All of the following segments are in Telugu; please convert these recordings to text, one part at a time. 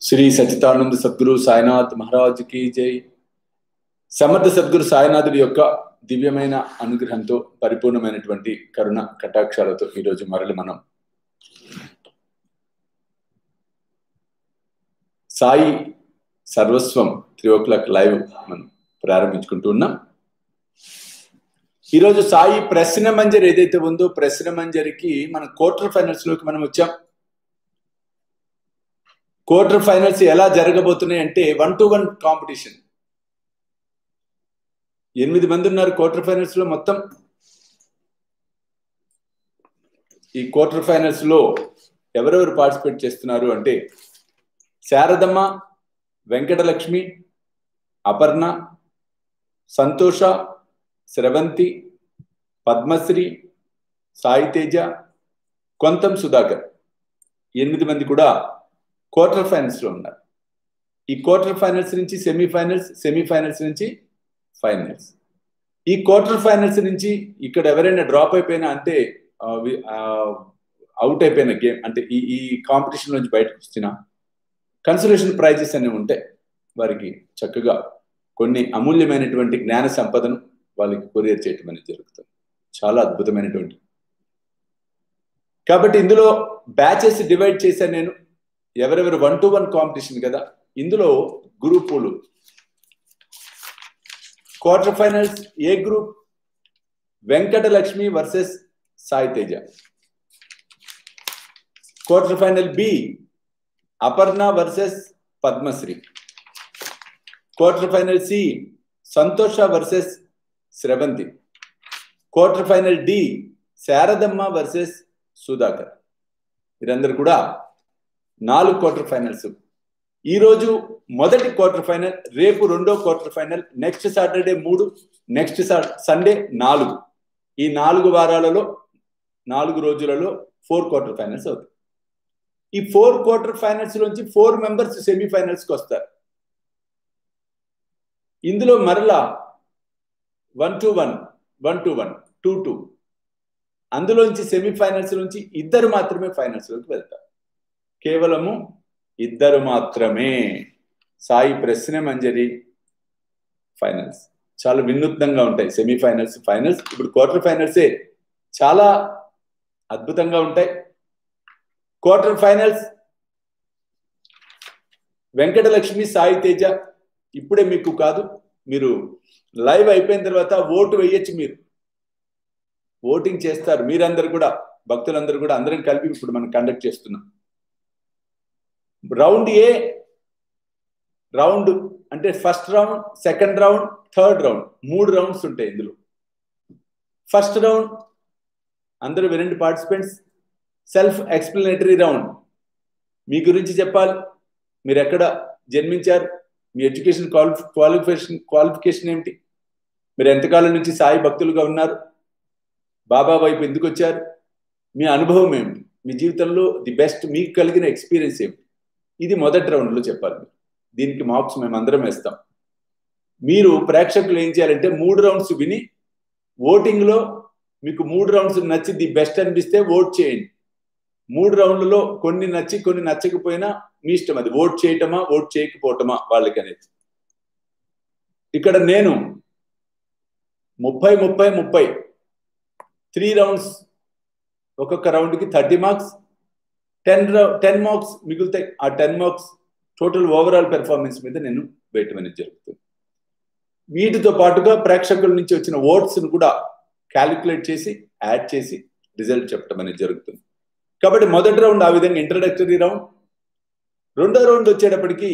శ్రీ సచితానంద సద్గురు సాయినాథ్ మహారాజ్ కి జై సమర్థ సద్గురు సాయినాథుడి యొక్క దివ్యమైన అనుగ్రహంతో పరిపూర్ణమైనటువంటి కరుణ కటాక్షాలతో ఈరోజు మరలి మనం సాయి సర్వస్వం త్రీ ఓ క్లాక్ లైవ్ మనం ప్రారంభించుకుంటూ ఉన్నాం ఈరోజు సాయి ప్రశ్న మంజరి ఏదైతే ఉందో ప్రశ్న మంజరికి మన క్వార్టర్ ఫైనల్స్ లోకి మనం వచ్చాం క్వార్టర్ ఫైనల్స్ ఎలా జరగబోతున్నాయి అంటే వన్ టు వన్ కాంపిటీషన్ ఎనిమిది మంది ఉన్నారు క్వార్టర్ ఫైనల్స్ లో మొత్తం ఈ క్వార్టర్ ఫైనల్స్ లో ఎవరెవరు పార్టిసిపేట్ చేస్తున్నారు అంటే శారదమ్మ వెంకటలక్ష్మి అపర్ణ సంతోష స్రవంతి పద్మశ్రీ సాయితేజ కొంతం సుధాకర్ ఎనిమిది మంది కూడా క్వార్టర్ ఫైనల్స్ లో ఉన్నారు ఈ క్వార్టర్ ఫైనల్స్ నుంచి సెమీఫైనల్స్ సెమీఫైనల్స్ నుంచి ఫైనల్స్ ఈ క్వార్టర్ ఫైనల్స్ నుంచి ఇక్కడ ఎవరైనా డ్రాప్ అయిపోయినా అంటే అవుట్ అయిపోయిన గేమ్ అంటే ఈ ఈ కాంపిటీషన్ నుంచి బయటకు వచ్చిన కన్సలేషన్ ప్రైజెస్ అనేవి ఉంటాయి వారికి చక్కగా కొన్ని అమూల్యమైనటువంటి జ్ఞాన సంపదను వాళ్ళకి కొరియర్ చేయటం అనేది జరుగుతుంది చాలా అద్భుతమైనటువంటి కాబట్టి ఇందులో బ్యాచెస్ డివైడ్ చేశాను నేను ఎవరెవరు వన్ టు వన్ కాంపిటీషన్ కదా ఇందులో గ్రూపులు quarter finals A group Venkatalakshmi versus Sai Teja quarter final B Aparna versus Padmasri quarter final C Santosha versus Sravanthi quarter final D Saradamma versus Sudhakar వీరందరూ కూడా నాలుగు క్వార్టర్ ఫైనల్స్ ఈరోజు మొదటి క్వార్టర్ ఫైనల్ రేపు రెండో క్వార్టర్ ఫైనల్ నెక్స్ట్ సాటర్డే మూడు నెక్స్ట్ సండే నాలుగు ఈ నాలుగు వారాలలో నాలుగు రోజులలో ఫోర్ క్వార్టర్ ఫైనల్స్ అవుతాయి ఈ ఫోర్ క్వార్టర్ ఫైనల్స్ నుంచి ఫోర్ మెంబర్స్ సెమీఫైనల్స్కి వస్తారు ఇందులో మరలా one two one one two one two two అందులోంచి సెమీఫైనల్స్ నుంచి ఇద్దరు మాత్రమే ఫైనల్స్లోకి వెళ్తారు కేవలము ఇద్దరు మాత్రమే సాయి ప్రశ్న మంజరి ఫైనల్స్ చాలా వినూత్నంగా ఉంటాయి సెమీఫైనల్స్ ఫైనల్స్ ఇప్పుడు క్వార్టర్ ఫైనల్సే చాలా అద్భుతంగా ఉంటాయి క్వార్టర్ ఫైనల్స్ వెంకటలక్ష్మి సాయి తేజ ఇప్పుడే మీకు కాదు మీరు లైవ్ అయిపోయిన తర్వాత ఓటు వేయచ్చు మీరు ఓటింగ్ చేస్తారు మీరందరూ కూడా భక్తులందరూ కూడా అందరం కలిపి ఇప్పుడు మనం కండక్ట్ చేస్తున్నాం రౌండ్ ఏ రౌండ్ అంటే first round second round third round మూడు రౌండ్స్ ఉంటాయి ఇందులో ఫస్ట్ రౌండ్ అందరూ వినండి పార్టిసిపెంట్స్ సెల్ఫ్ ఎక్స్ప్లెనేటరీ రౌండ్ మీ గురించి చెప్పాలి మీరు ఎక్కడ జన్మించారు మీ ఎడ్యుకేషన్ క్వాలిఫి క్వాలిఫికేషన్ క్వాలిఫికేషన్ ఏమిటి మీరు ఎంతకాలం నుంచి సాయి భక్తులుగా ఉన్నారు బాబా వైపు ఎందుకు వచ్చారు మీ అనుభవం ఏమిటి మీ జీవితంలో ది బెస్ట్ మీకు కలిగిన ఎక్స్పీరియన్స్ ఏమిటి ఇది మొదటి రౌండ్లో చెప్పాలి దీనికి మార్క్స్ మేము అందరం వేస్తాం మీరు ప్రేక్షకులు ఏం చేయాలంటే మూడు రౌండ్స్ విని ఓటింగ్లో మీకు మూడు రౌండ్స్ నచ్చి ది బెస్ట్ అనిపిస్తే ఓట్ చేయండి మూడు రౌండ్లలో కొన్ని నచ్చి కొన్ని నచ్చకపోయినా మీ ఇష్టం అది ఓట్ చేయటమా ఓట్ చేయకపోవటమా వాళ్ళకి అనేది ఇక్కడ నేను ముప్పై ముప్పై ముప్పై త్రీ రౌండ్స్ ఒక్కొక్క రౌండ్కి thirty marks ten ten marks మిగులుతాయి ఆ ten marks total overall performance మీద నేను వేయటం అనేది జరుగుతుంది వీటితో పాటుగా ప్రేక్షకుల నుంచి వచ్చిన ఓట్స్ను కూడా క్యాలిక్యులేట్ చేసి యాడ్ చేసి రిజల్ట్ చెప్పడం అనేది జరుగుతుంది కాబట్టి మొదటి రౌండ్ ఆ విధంగా ఇంట్రడక్టరీ రౌండ్ రెండో రౌండ్ వచ్చేటప్పటికి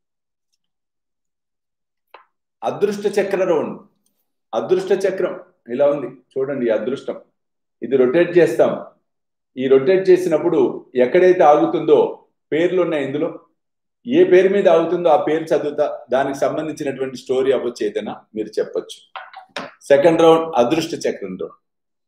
అదృష్ట చక్ర రౌండ్ అదృష్ట చక్రం ఇలా ఉంది చూడండి ఈ అదృష్టం ఇది రొటేట్ చేస్తాం ఈ రొటేట్ చేసినప్పుడు ఎక్కడైతే ఆగుతుందో పేర్లు ఉన్నాయి ఇందులో ఏ పేరు మీద ఆగుతుందో ఆ పేరు చదువుతా దానికి సంబంధించినటువంటి స్టోరీ అవ్వచ్చు ఏదైనా మీరు చెప్పొచ్చు సెకండ్ రౌండ్ అదృష్ట చక్రం రౌండ్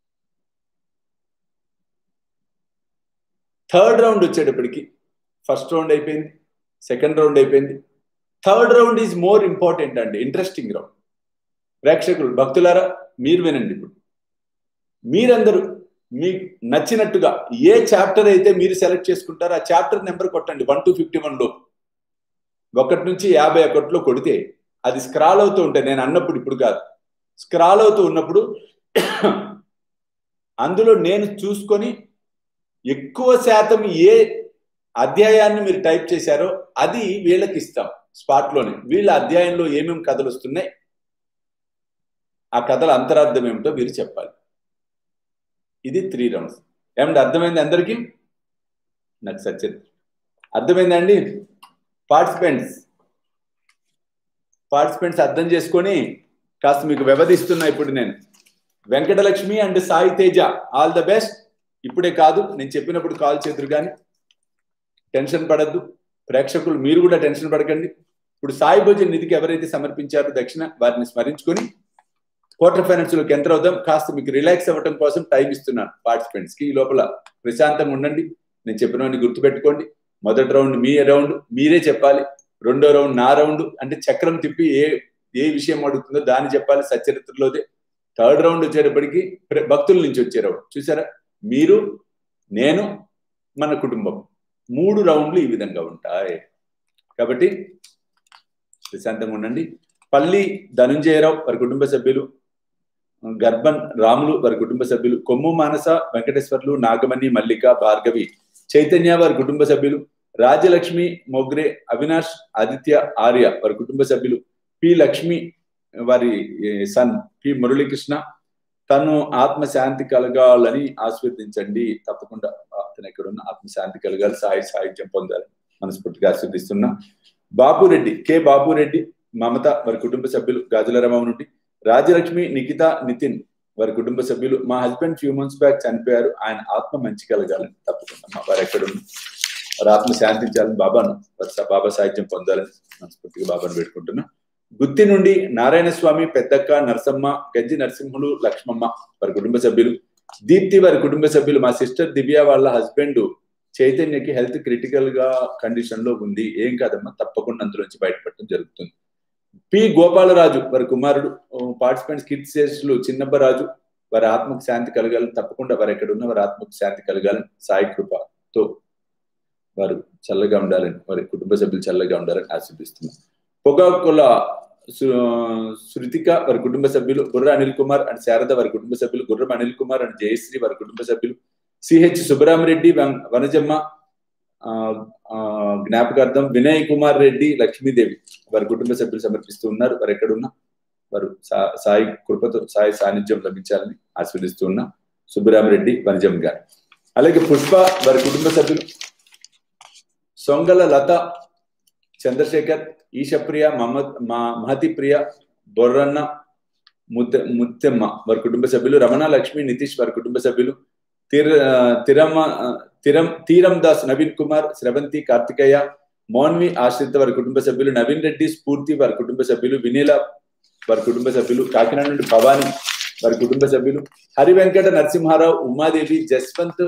థర్డ్ రౌండ్ వచ్చేటప్పటికి ఫస్ట్ రౌండ్ అయిపోయింది సెకండ్ రౌండ్ అయిపోయింది third round is more important అండి ఇంట్రెస్టింగ్ రౌండ్ ప్రేక్షకులు భక్తులారా మీరు వినండి ఇప్పుడు మీరందరూ మీకు నచ్చినట్టుగా ఏ చాప్టర్ అయితే మీరు సెలెక్ట్ చేసుకుంటారో ఆ చాప్టర్ నెంబర్ కొట్టండి వన్ టు ఫిఫ్టీ వన్ లో ఒకటి నుంచి యాభై ఒకటిలో కొడితే అది స్క్రాల్ అవుతూ ఉంటాయి నేను అన్నప్పుడు ఇప్పుడు కాదు స్క్రాల్ అవుతూ ఉన్నప్పుడు అందులో నేను చూసుకొని ఎక్కువ శాతం ఏ అధ్యాయాన్ని మీరు టైప్ చేశారో అది వీళ్ళకి ఇస్తాం స్పాట్లోనే వీళ్ళ అధ్యాయంలో ఏమేమి కథలు వస్తున్నాయి ఆ కథల అంతరార్థం ఏమిటో మీరు చెప్పాలి ఇది త్రీ రౌండ్స్ ఏమంటే అర్థమైంది అందరికీ నాకు సత్యం అర్థమైందండి పార్టిసిపెంట్స్ పార్టిసిపెంట్స్ అర్థం చేసుకొని కాస్త మీకు వ్యవధిస్తున్నా ఇప్పుడు నేను Venkatalakshmi and Sai Teja all the best ఇప్పుడే కాదు నేను చెప్పినప్పుడు కాల్ చేతురు కానీ టెన్షన్ పడద్దు ప్రేక్షకులు మీరు కూడా టెన్షన్ పడకండి ఇప్పుడు సాయి భోజన్ నిధికి ఎవరైతే సమర్పించారో దక్షిణ వారిని స్మరించుకొని క్వార్టర్ ఫైనల్స్ లోకి ఎంటర్ అవుదాం కాస్త మీకు రిలాక్స్ అవ్వడం కోసం టైం ఇస్తున్నాను పార్టిసిపెంట్స్ కి ఈ లోపల ప్రశాంతంగా ఉండండి నేను చెప్పినవన్నీ గుర్తుపెట్టుకోండి మొదటి రౌండ్ మీ రౌండ్ మీరే చెప్పాలి రెండో రౌండ్ నా రౌండ్ అంటే చక్రం తిప్పి ఏ ఏ విషయం అడుగుతుందో దాన్ని చెప్పాలి సచరిత్రలోదే థర్డ్ రౌండ్ వచ్చేటప్పటికి భక్తుల నుంచి వచ్చే రౌండ్ చూసారా మీరు నేను మన కుటుంబం మూడు రౌండ్లు ఈ విధంగా ఉంటాయి కాబట్టి ప్రశాంతంగా ఉండండి పల్లి ధనుంజయరావు వారి కుటుంబ సభ్యులు గర్భన్ రాములు వారి కుటుంబ సభ్యులు కొమ్ము మానస వెంకటేశ్వర్లు నాగమణి మల్లిక భార్గవి చైతన్య వారి కుటుంబ సభ్యులు రాజలక్ష్మి మొగ్రే అవినాష్ ఆదిత్య ఆర్య వారి కుటుంబ సభ్యులు పి లక్ష్మి వారి సన్ పి మురళీకృష్ణ తను ఆత్మశాంతి కలగాలని ఆస్వాదించండి తప్పకుండా అతను ఎక్కడున్న ఆత్మశాంతి కలగాలి సాయి సాహిత్యం పొందాలి మనస్ఫూర్తిగా ఆస్వాదిస్తున్నా బాపురెడ్డి కె బాపురెడ్డి మమత వారి కుటుంబ సభ్యులు గాజుల రమం నుండి రాజలక్ష్మి నిఖిత నితిన్ వారి కుటుంబ సభ్యులు మా హస్బెండ్ ఫ్యూ మంత్స్ బ్యాక్ చనిపోయారు ఆయన ఆత్మ మంచి కలగాలని తప్పకుండా వారు ఎక్కడ వారి ఆత్మ శాంతించాలని బాబాను బాబా సాహిత్యం పొందాలని మనస్ఫూర్తిగా బాబాను పెట్టుకుంటున్నా గుత్తి నుండి నారాయణ స్వామి పెద్దక్క నరసమ్మ గజ్జి నరసింహులు లక్ష్మమ్మ వారి కుటుంబ సభ్యులు దీప్తి వారి కుటుంబ సభ్యులు మా సిస్టర్ దివ్య వాళ్ళ హస్బెండ్ చైతన్యకి హెల్త్ క్రిటికల్ గా కండిషన్ లో ఉంది ఏం కాదమ్మా తప్పకుండా అందులోంచి బయటపడటం జరుగుతుంది పి గోపాలరాజు వారి కుమారుడు పార్టిసిపెంట్స్ కీర్తిశేషులు చిన్నబ్బరాజు వారి ఆత్మకు శాంతి కలగాలని తప్పకుండా వారు ఎక్కడ ఉన్న వారి ఆత్మకు శాంతి కలగాలని సాయి కృపతో వారు చల్లగా ఉండాలని వారి కుటుంబ సభ్యులు చల్లగా ఉండాలని ఆశీర్దిస్తున్నారు పొగాకుల శృతిక వారి కుటుంబ సభ్యులు గుర్ర అనిల్ కుమార్ అండ్ శారద వారి కుటుంబ సభ్యులు గుర్రం అనిల్ కుమార్ అండ్ జయశ్రీ వారి కుటుంబ సభ్యులు సిహెచ్ సుబ్బరామరెడ్డి వనజమ్మ జ్ఞాపకార్థం వినయ్ కుమార్ రెడ్డి లక్ష్మీదేవి వారి కుటుంబ సభ్యులు సమర్పిస్తూ ఉన్నారు వారు ఎక్కడున్నా వారు సాయి కృపతో సాయి సాన్నిధ్యం లభించాలని ఆస్వాదిస్తూ ఉన్న సుబ్బరామరెడ్డి వనజమ్మ గారు అలాగే పుష్ప వారి కుటుంబ సభ్యులు సొంగల లత చంద్రశేఖర్ ఈశప్రియ మహమ్మద్ మా మహతి ప్రియ బొర్రన్న ముత్త ముత్తెమ్మ వారి కుటుంబ సభ్యులు రమణ లక్ష్మి నితీష్ వారి కుటుంబ సభ్యులు తిర తిరమ తిరం తీరం దాస్ నవీన్ కుమార్ స్రవంతి కార్తికేయ మోన్వి ఆశ్రిత వారి కుటుంబ సభ్యులు నవీన్ రెడ్డి స్ఫూర్తి వారి కుటుంబ సభ్యులు వినీల వారి కుటుంబ సభ్యులు కాకినాడ నుండి భవాని వారి కుటుంబ సభ్యులు హరి వెంకట నరసింహారావు ఉమాదేవి జస్వంత్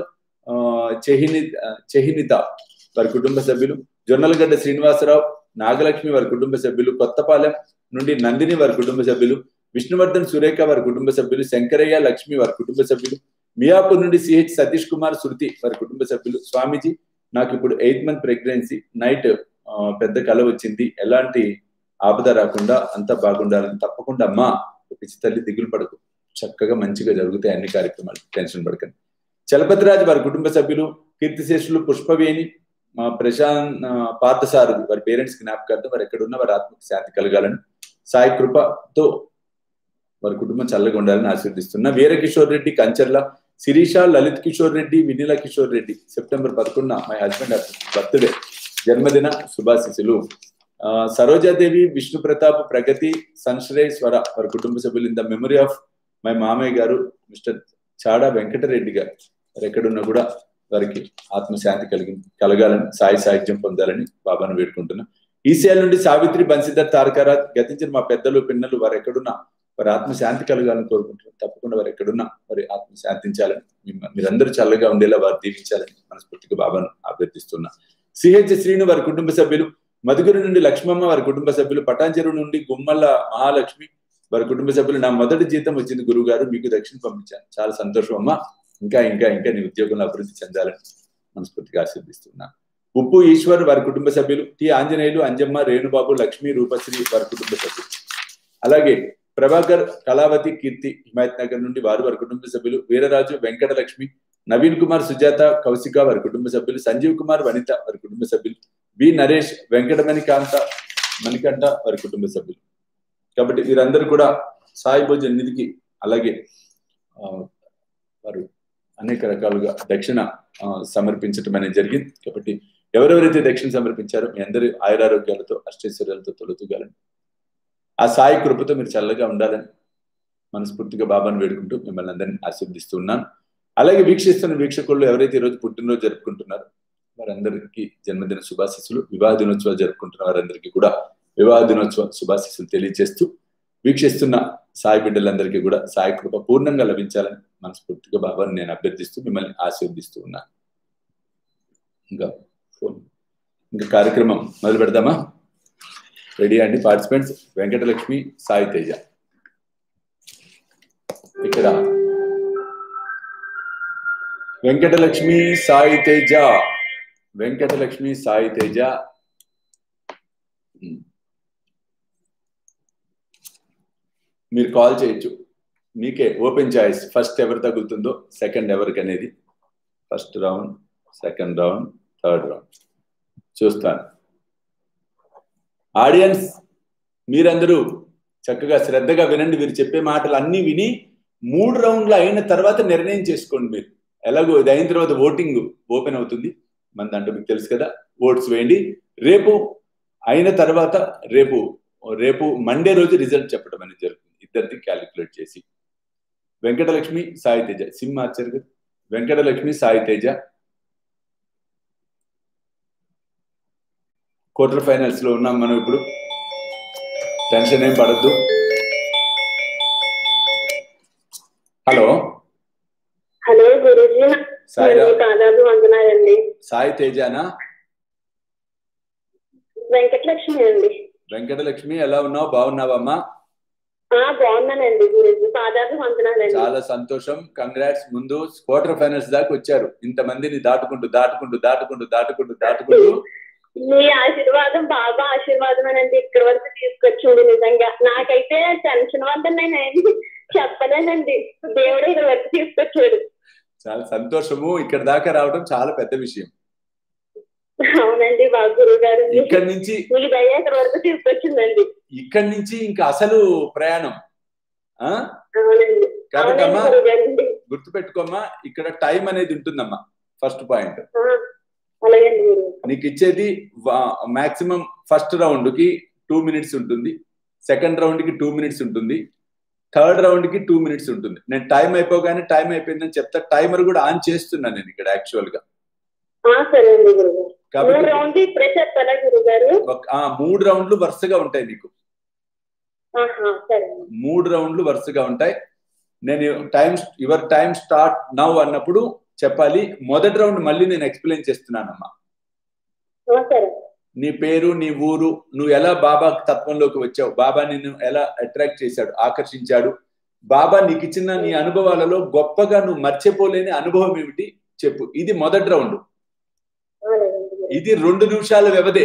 చెహిని చెహినిత వారి కుటుంబ సభ్యులు జొన్నలగడ్డ శ్రీనివాసరావు నాగలక్ష్మి వారి కుటుంబ సభ్యులు కొత్తపాలెం నుండి నందిని వారి కుటుంబ సభ్యులు విష్ణువర్ధన్ సురేఖ వారి కుటుంబ సభ్యులు శంకరయ్య లక్ష్మి వారి కుటుంబ సభ్యులు మియాపూర్ నుండి సిహెచ్ సతీష్ కుమార్ శృతి వారి కుటుంబ సభ్యులు స్వామీజీ నాకు ఇప్పుడు ఎయిత్ మంత్ ప్రెగ్నెన్సీ నైట్ పెద్ద కళ వచ్చింది ఎలాంటి ఆపద రాకుండా అంతా బాగుండాలని తప్పకుండా అమ్మా పిచ్చి తల్లి దిగులు పడకు చక్కగా మంచిగా జరుగుతాయి అన్ని కార్యక్రమాలు టెన్షన్ పడకండి చలపతిరాజు వారి కుటుంబ సభ్యులు కీర్తిశేషులు పుష్పవేణి మా ప్రశాంత్ పార్థసారథి వారి పేరెంట్స్ జ్ఞాపకార్థం వారు ఎక్కడున్న వారి ఆత్మకు శాంతి కలగాలని సాయి కృపతో వారి కుటుంబం చల్లగా ఉండాలని ఆశీర్దిస్తున్నా వీరకిషోర్ రెడ్డి కంచర్ల శిరీష లలిత్ కిషోర్ రెడ్డి వినీల కిషోర్ రెడ్డి సెప్టెంబర్ పదకొండున మై హస్బెండ్ బర్త్డే జన్మదిన శుభాశిశులు సరోజాదేవి విష్ణు ప్రతాప్ ప్రగతి సంశ్రయ్ స్వర వారి కుటుంబ సభ్యులు in the memory of my మామయ్య గారు మిస్టర్ చాడా వెంకటరెడ్డి గారు వారు ఎక్కడున్నా కూడా వారికి ఆత్మశాంతి కలిగి కలగాలని సాయి సాహిత్యం పొందాలని బాబాను వేడుకుంటున్నా ఈసీఎల్ నుండి సావిత్రి బన్సిధర్ తారకారాజ్ గతించిన మా పెద్దలు పిన్నలు వారు ఎక్కడున్నా వారి ఆత్మశాంతి కలగాలని కోరుకుంటున్నాం తప్పకుండా వారు ఎక్కడున్నా వారి ఆత్మ శాంతించాలని మీరందరూ చల్లగా ఉండేలా వారు దీవించాలని మనస్ఫూర్తిగా బాబాను అభ్యర్థిస్తున్నా సిహెచ్ శ్రీను వారి కుటుంబ సభ్యులు మధుగురి నుండి లక్ష్మమ్మ వారి కుటుంబ సభ్యులు పటాంజరు నుండి గుమ్మల్ల మహాలక్ష్మి వారి కుటుంబ సభ్యులు నా మొదటి జీతం వచ్చింది గురువు గారు మీకు దక్షిణ పంపించాను చాలా సంతోషం అమ్మా ఇంకా ఇంకా ఇంకా నీ ఉద్యోగంలో అభివృద్ధి చెందాలని మనస్ఫూర్తిగా ఆశీర్దిస్తున్నా ఉప్పు ఈశ్వర్ వారి కుటుంబ సభ్యులు టి ఆంజనేయులు అంజమ్మ రేణుబాబు లక్ష్మి రూపశ్రీ వారి కుటుంబ సభ్యులు అలాగే ప్రభాకర్ కళావతి కీర్తి హిమాయత్ నగర్ నుండి వారు వారి కుటుంబ సభ్యులు వీరరాజు వెంకటలక్ష్మి నవీన్ కుమార్ సుజాత కౌశిక వారి కుటుంబ సభ్యులు సంజీవ్ కుమార్ వనిత వారి కుటుంబ సభ్యులు బి నరేష్ వెంకటమణికాంత మణికంఠ వారి కుటుంబ సభ్యులు కాబట్టి వీరందరూ కూడా సాయి భోజన్ నిధికి అలాగే ఆ, వారు అనేక రకాలుగా దక్షిణ ఆ, సమర్పించటం అనేది జరిగింది కాబట్టి ఎవరెవరైతే దక్షిణ సమర్పించారో మీ అందరి ఆయురారోగ్యాలతో అష్టైశ్వర్యాలతో తొలుతుగాలని ఆ సాయి కృపతో మీరు చల్లగా ఉండాలని మనస్ఫూర్తిగా బాబాను వేడుకుంటూ మిమ్మల్ని అందరినీ ఆశీర్దిస్తూ ఉన్నాను అలాగే వీక్షిస్తున్న వీక్షకులు ఎవరైతే ఈరోజు పుట్టినరోజు జరుపుకుంటున్నారో వారందరికీ జన్మదిన శుభాశిస్సులు వివాహ దినోత్సవాలు జరుపుకుంటున్న వారందరికీ కూడా వివాహ దినోత్సవ శుభాశిస్సులు తెలియజేస్తూ వీక్షిస్తున్న సాయి బిడ్డలందరికీ కూడా సాయి కృప పూర్ణంగా లభించాలని మనస్ఫూర్తిగా బాబాను నేను అభ్యర్థిస్తూ మిమ్మల్ని ఆశీర్దిస్తూ ఉన్నాను ఇంకా ఫోన్ ఇంకా కార్యక్రమం మొదలు పెడదామా రెడీ అండి పార్టిసిపెంట్స్ వెంకటలక్ష్మి సాయి తేజ ఇక్కడ వెంకటలక్ష్మి సాయి తేజ వెంకటలక్ష్మి సాయి తేజ ఉమ్. మీరు కాల్ చేయొచ్చు మీకే ఓపెన్ చాయిస్ ఫస్ట్ ఎవరు తగులుతుందో సెకండ్ ఎవరికి అనేది first round second round third round చూస్తాను ఆడియన్స్ మీరందరూ చక్కగా శ్రద్ధగా వినండి మీరు చెప్పే మాటలు అన్నీ విని మూడు రౌండ్లు అయిన తర్వాత నిర్ణయం చేసుకోండి మీరు ఎలాగో ఇది అయిన తర్వాత ఓటింగ్ ఓపెన్ అవుతుంది మన దాంట్లో మీకు తెలుసు కదా ఓట్స్ వేయండి రేపు అయిన తర్వాత రేపు రేపు మండే రోజు రిజల్ట్ చెప్పడం అనేది జరుగుతుంది ఇద్దరిది క్యాలిక్యులేట్ చేసి వెంకటలక్ష్మి సాయి తేజ సిమ్ మార్చారు కదా వెంకటలక్ష్మి సాయి తేజ క్వార్టర్ ఫైనల్స్ లో ఉన్నాం మనం ఇప్పుడు టెన్షన్ ఏం పడద్దు హలో హలో గురుజీ సాయిరా మీ పాదాలు వందనాలండి సాయి తేజానా వెంకటలక్ష్మి అండి వెంకటలక్ష్మి ఎలా ఉన్నావు బాగున్నావమ్మా ఆ బాగున్నానండి గురుజీ పాదాలు వందనాలండి చాలా సంతోషం కంగ్రాట్స్ ముందు క్వార్టర్ ఫైనల్స్ దాకా వచ్చారు ఇంతమందిని దాటుకుంటూ దాటుకుంటూ దాటుకుంటూ దాటుకుంటూ దాటుకుంటూ మీ ఆశీర్వాదం బాబా ఆశీర్వాదమేనండి ఇక్కడ వరకు తీసుకొచ్చింది నిజంగా నాకైతే టెన్షన్ వల్ల నేను ఏమి చెప్పలేనండి దేవుడే ఇక్కడ వరకు తీసుకొచ్చాడు చాలా సంతోషము ఇక్కడ దాకా రావడం చాలా పెద్ద విషయం అవునండి బాబు గురువు గారు ఇక్కడి నుంచి మీ దయ ఇక్కడ వరకు తీసుకొచ్చిందండి ఇక్కడి నుంచి ఇంకా అసలు ప్రయాణం ఆ అవునండి కాబట్టి అవునండి అమ్మా గురువు గారండి గుర్తుపెట్టుకోమ్మా ఇక్కడ టైం అనేది ఉంటుందమ్మా ఫస్ట్ పాయింట్ అలాగండి గురువు నీకు ఇచ్చేది మాక్సిమం ఫస్ట్ రౌండ్ కి టూ మినిట్స్ ఉంటుంది సెకండ్ రౌండ్ కి టూ మినిట్స్ ఉంటుంది థర్డ్ రౌండ్ కి టూ మినిట్స్ ఉంటుంది నేను టైం అయిపోగానే టైం అయిపోయిందని చెప్తా టైమర్ కూడా ఆన్ చేస్తున్నాను నేను ఇక్కడ యాక్చువల్ గా ఆ, సరే అండి గురువు గారు మూడు కాబట్టి రౌండ్ ఇప్పుడే చెప్తారా గురువు గారు ఒక- ఆ మూడు రౌండ్లు వరుసగా ఉంటాయి నీకు ఆహా, సరే అండి. మూడు రౌండ్లు వరుసగా ఉంటాయి నేను time your time start now అన్నప్పుడు చెప్పాలి మొదటి రౌండ్ మళ్ళీ నేను ఎక్స్ప్లెయిన్ చేస్తున్నానమ్మా ఆ, సరే నీ పేరు నీ ఊరు నువ్వు ఎలా బాబా తత్వంలోకి వచ్చావు బాబా నిన్ను ఎలా అట్రాక్ట్ చేశాడు ఆకర్షించాడు బాబా నీకు ఇచ్చిన నీ అనుభవాలలో గొప్పగా నువ్వు మర్చిపోలేని అనుభవం ఏమిటి చెప్పు ఇది మొదటి రౌండ్ అలాగండి గురువు. ఇది రెండు నిమిషాల వ్యవధే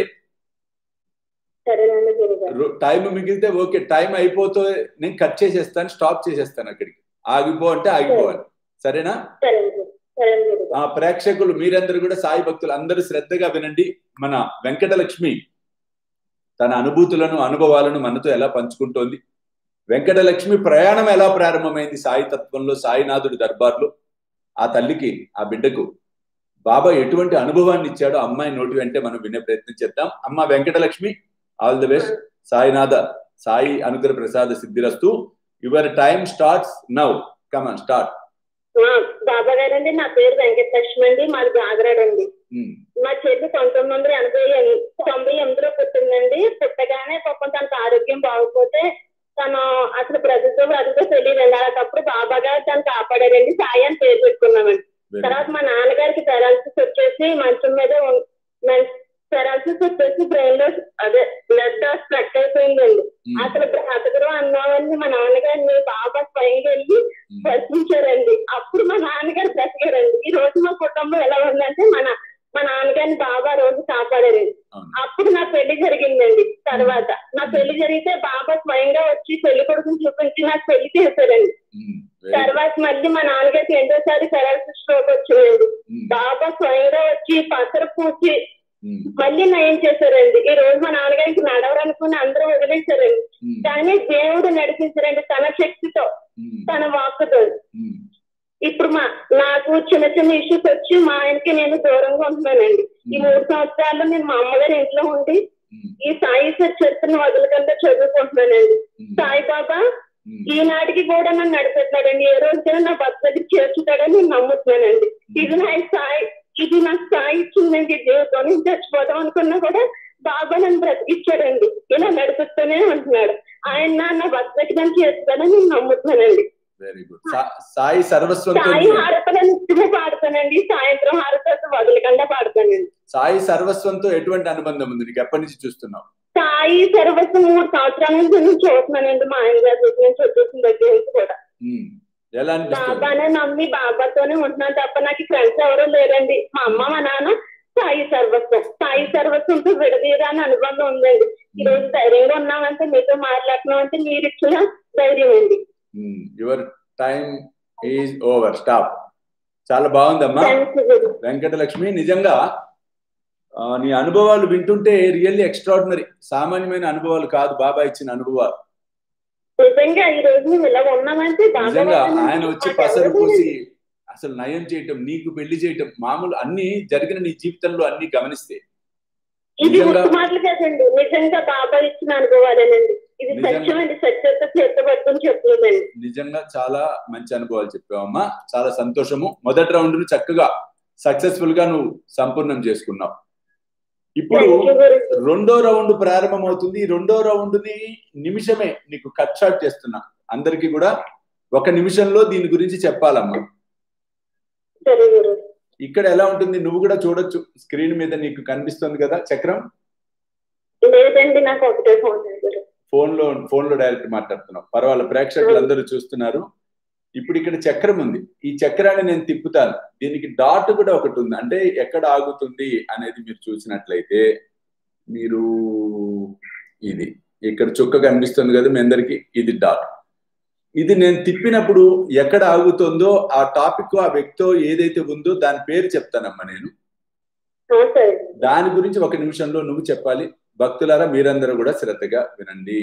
సరేనండి గురువు గారు రో- టైం మిగిలితే ఓకే టైం అయిపోతే నేను కట్ చేసేస్తాను స్టాప్ చేసేస్తాను అక్కడికి ఆగిపో అంటే ఆగిపోవాలి సరేనా సరే అండి గురువు. సరే అండి గురువు ఆ గారు. ప్రేక్షకులు మీరందరూ కూడా సాయి భక్తులు అందరూ శ్రద్ధగా వినండి మన వెంకటలక్ష్మి తన అనుభూతులను అనుభవాలను మనతో ఎలా పంచుకుంటోంది వెంకటలక్ష్మి ప్రయాణం ఎలా ప్రారంభమైంది సాయి తత్వంలో సాయినాథుడి దర్బార్లో ఆ తల్లికి ఆ బిడ్డకు బాబా ఎటువంటి అనుభవాన్ని ఇచ్చాడో అమ్మాయి నోటి వెంటే మనం వినే ప్రయత్నం చేద్దాం అమ్మ Venkatalakshmi all the best Sainatha Sai అనుగ్రహ ప్రసాద సిద్ధిరస్తు your time starts now come on start ఆ, బాబా గారండి నా పేరు వెంకటలక్ష్మి అండి మాది జాగరాడండి మా చెల్లి పంతొమ్మిది వందల ఎనభై ఎన్- తొంభై ఎనిమిదిలో పుట్టిందండి పుట్టగానే పాపం తనకు ఆరోగ్యం బాగోకపోతే తను అసలు బ్రతుకుతో బ్రతుకుతో తెలియదండి అలాంటప్పుడు బాబా గారు తను కాపాడారండి సాయి అని పేరు పెట్టుకున్నామండి తర్వాత మా నాన్నగారికి పెరాలసిస్ వచ్చేసి మంచం మీద పెరాలసిస్ వచ్చేసి బ్రెయిన్ లో అదే బ్లడ్ స్ప్రెడ్ అయిపోయిందండి అసలు బ్రతకరు అన్నామని మా నాన్నగారిని బాబా స్వయంగా వెళ్ళి దర్శించారండి అప్పుడు మా నాన్నగారు బ్రతికారండి ఈ రోజు మా కుటుంబం ఎలా ఉందంటే మన మా నాన్నగారిని అని బాబా రోజు కాపాడారండి అవును. అప్పుడు నా పెళ్లి జరిగిందండి తర్వాత నా పెళ్లి జరిగితే బాబా స్వయంగా వచ్చి పెళ్లి కొడుకుని చూపించి నాకు పెళ్లి చేశారండి ఉమ్, very good. తర్వాత మళ్ళీ మా నాన్నగారికి రెండోసారి పెరాలసిస్ స్ట్రోక్ వచ్చిందండి ఉమ్, బాబా స్వయంగా వచ్చి పసర పూసి ఉమ్, మళ్ళీ నయం చేశారండి ఈ రోజు మా నాన్నగారికి నడవరనుకుని అందరూ వదిలేశారండి ఉమ్, కానీ దేవుడు నడిపించారండి తన శక్తితో ఉమ్, తన వాక్కుతో ఉమ్, ఇప్పుడు మా నాకు చిన్న చిన్న ఇష్యూస్ వచ్చి మా ఆయనకి నేను దూరంగా ఉంటున్నానండి ఈ మూడు సంవత్సరాల్లో నేను మా అమ్మగారి ఇంట్లో ఉండి ఉమ్, ఈ సాయి చరిత్రను వదలకుండా చదువుకుంటున్నానండి ఉమ్, సాయిబాబా ఉమ్, ఈనాటికి కూడా నన్ను నడిపెట్టాడండి ఏ రోజైనా నా భర్త దగ్గరికి చేర్చుతాడని నేను నమ్ముతున్నానండి ఇది నా సాయి ఇది నాకు సాయి ఇచ్చిందండి జీవితం నేను చచ్చిపోదాం అనుకున్నా కూడా బాబా నన్ను బ్రతికిచ్చాడండి ఇలా నడిపిస్తూనే ఉంటున్నాడు ఆయన నా భర్త దగ్గర నన్ను చేర్చుతాడని నేను నమ్ముతున్నానండి వెరీ గుడ్ సా- సాయి సర్వస్వంతో సాయి హారతలు నిత్యమే పాడతానండి సాయంత్రం హారతలు వదలకుండా పాడతానండి సాయి సర్వస్వంతో ఎటువంటి అనుబంధం ఉంది నీకు ఎప్పటి నుంచి చూస్తున్నావు సాయి సర్వస్వం మూడు సంవత్సరాల నుంచి నేను చూస్తున్నానండి మా ఆయన గారి దగ్గర నుంచి వచ్చేసిన దగ్గర నుంచి కూడా ఉమ్, ఎలా అనిపిస్తుంది బాబానే నమ్మి బాబాతోనే ఉంటున్నాను తప్ప నాకు ఫ్రెండ్స్ ఎవరు లేరండి మా అమ్మ మా నాన్న సాయి సర్వస్వం సాయి సర్వస్వంతో విడదీరా అని అనుబంధం ఉందండి ఈ రోజు ధైర్యంగా ఉన్నామంటే మీతో మాట్లాడుతున్నాం అంటే మీరు ఇచ్చిన ధైర్యం అండి your time is over stop చాలా బాగుందమ్మా థ్యాంక్స్ గురు వెంకటలక్ష్మి నిజంగా ఆ, నీ అనుభవాలు వింటుంటే రియల్లీ ఎక్స్ట్రాడినరీ సామాన్యమైన అనుభవాలు కాదు బాబా ఇచ్చిన అనుభవాలు నిజంగా ఈ రోజు మేము ఇలా ఉన్నామంటే బాబా నిజంగా వల్ల ఆయన నాకు వచ్చి మాకు పసరు ఎవరు పూసి లేరండి. అసలు నయం చేయటం నీకు పెళ్లి చేయటం మామూలు అన్ని జరిగిన నీ జీవితంలో అన్ని గమనిస్తే ఇది నిజంగా- ఉత్తు మాటలు కాదండి నిజంగా బాబా ఇచ్చిన అనుభవాలేనండి ఇది నిజంగా. సత్యం అండి సత్యత చేతబడుతుంది చెప్తుందండి నిజంగా చాలా మంచి అనుభవాలు చెప్పావమ్మా చాలా సంతోషము మొదటి రౌండ్ ను చక్కగా సక్సెస్ఫుల్ గా నువ్వు సంపూర్ణం చేసుకున్నావు ఇప్పుడు థ్యాంక్ యూ గురు రెండో రౌండ్ ప్రారంభం అవుతుంది ఈ రెండో రౌండ్ ని నిమిషమే నీకు కట్ షాట్ చేస్తున్నా అందరికి కూడా ఒక నిమిషంలో దీని గురించి చెప్పాలమ్మా సరే గురు ఇక్కడ ఎలా ఉంటుంది నువ్వు కూడా చూడొచ్చు స్క్రీన్ మీద నీకు కనిపిస్తుంది కదా చక్రం లేదండి నాకు ఒకటే ఫోన్ గురు ఫోన్ లో ఫోన్ లో డైరెక్ట్ మాట్లాడుతున్నావు పర్వాలేదు ప్రేక్షకులు అందరూ చూస్తున్నారు ఇప్పుడు ఇక్కడ చక్రం ఉంది ఈ చక్రాన్ని నేను తిప్పుతాను దీనికి డాట్ కూడా ఒకటి ఉంది అంటే ఎక్కడ ఆగుతుంది అనేది మీరు చూసినట్లయితే మీరు ఇది ఇక్కడ చుక్క కనిపిస్తుంది కదా మీ అందరికి ఇది డాట్ ఇది నేను తిప్పినప్పుడు ఎక్కడ ఆగుతుందో ఆ టాపిక్ ఆ వ్యక్తితో ఏదైతే ఉందో దాని పేరు చెప్తానమ్మా నేను ఆ, సరే దాని గురించి ఒక నిమిషంలో నువ్వు చెప్పాలి భక్తులారా మీరందరూ కూడా శ్రద్ధగా వినండి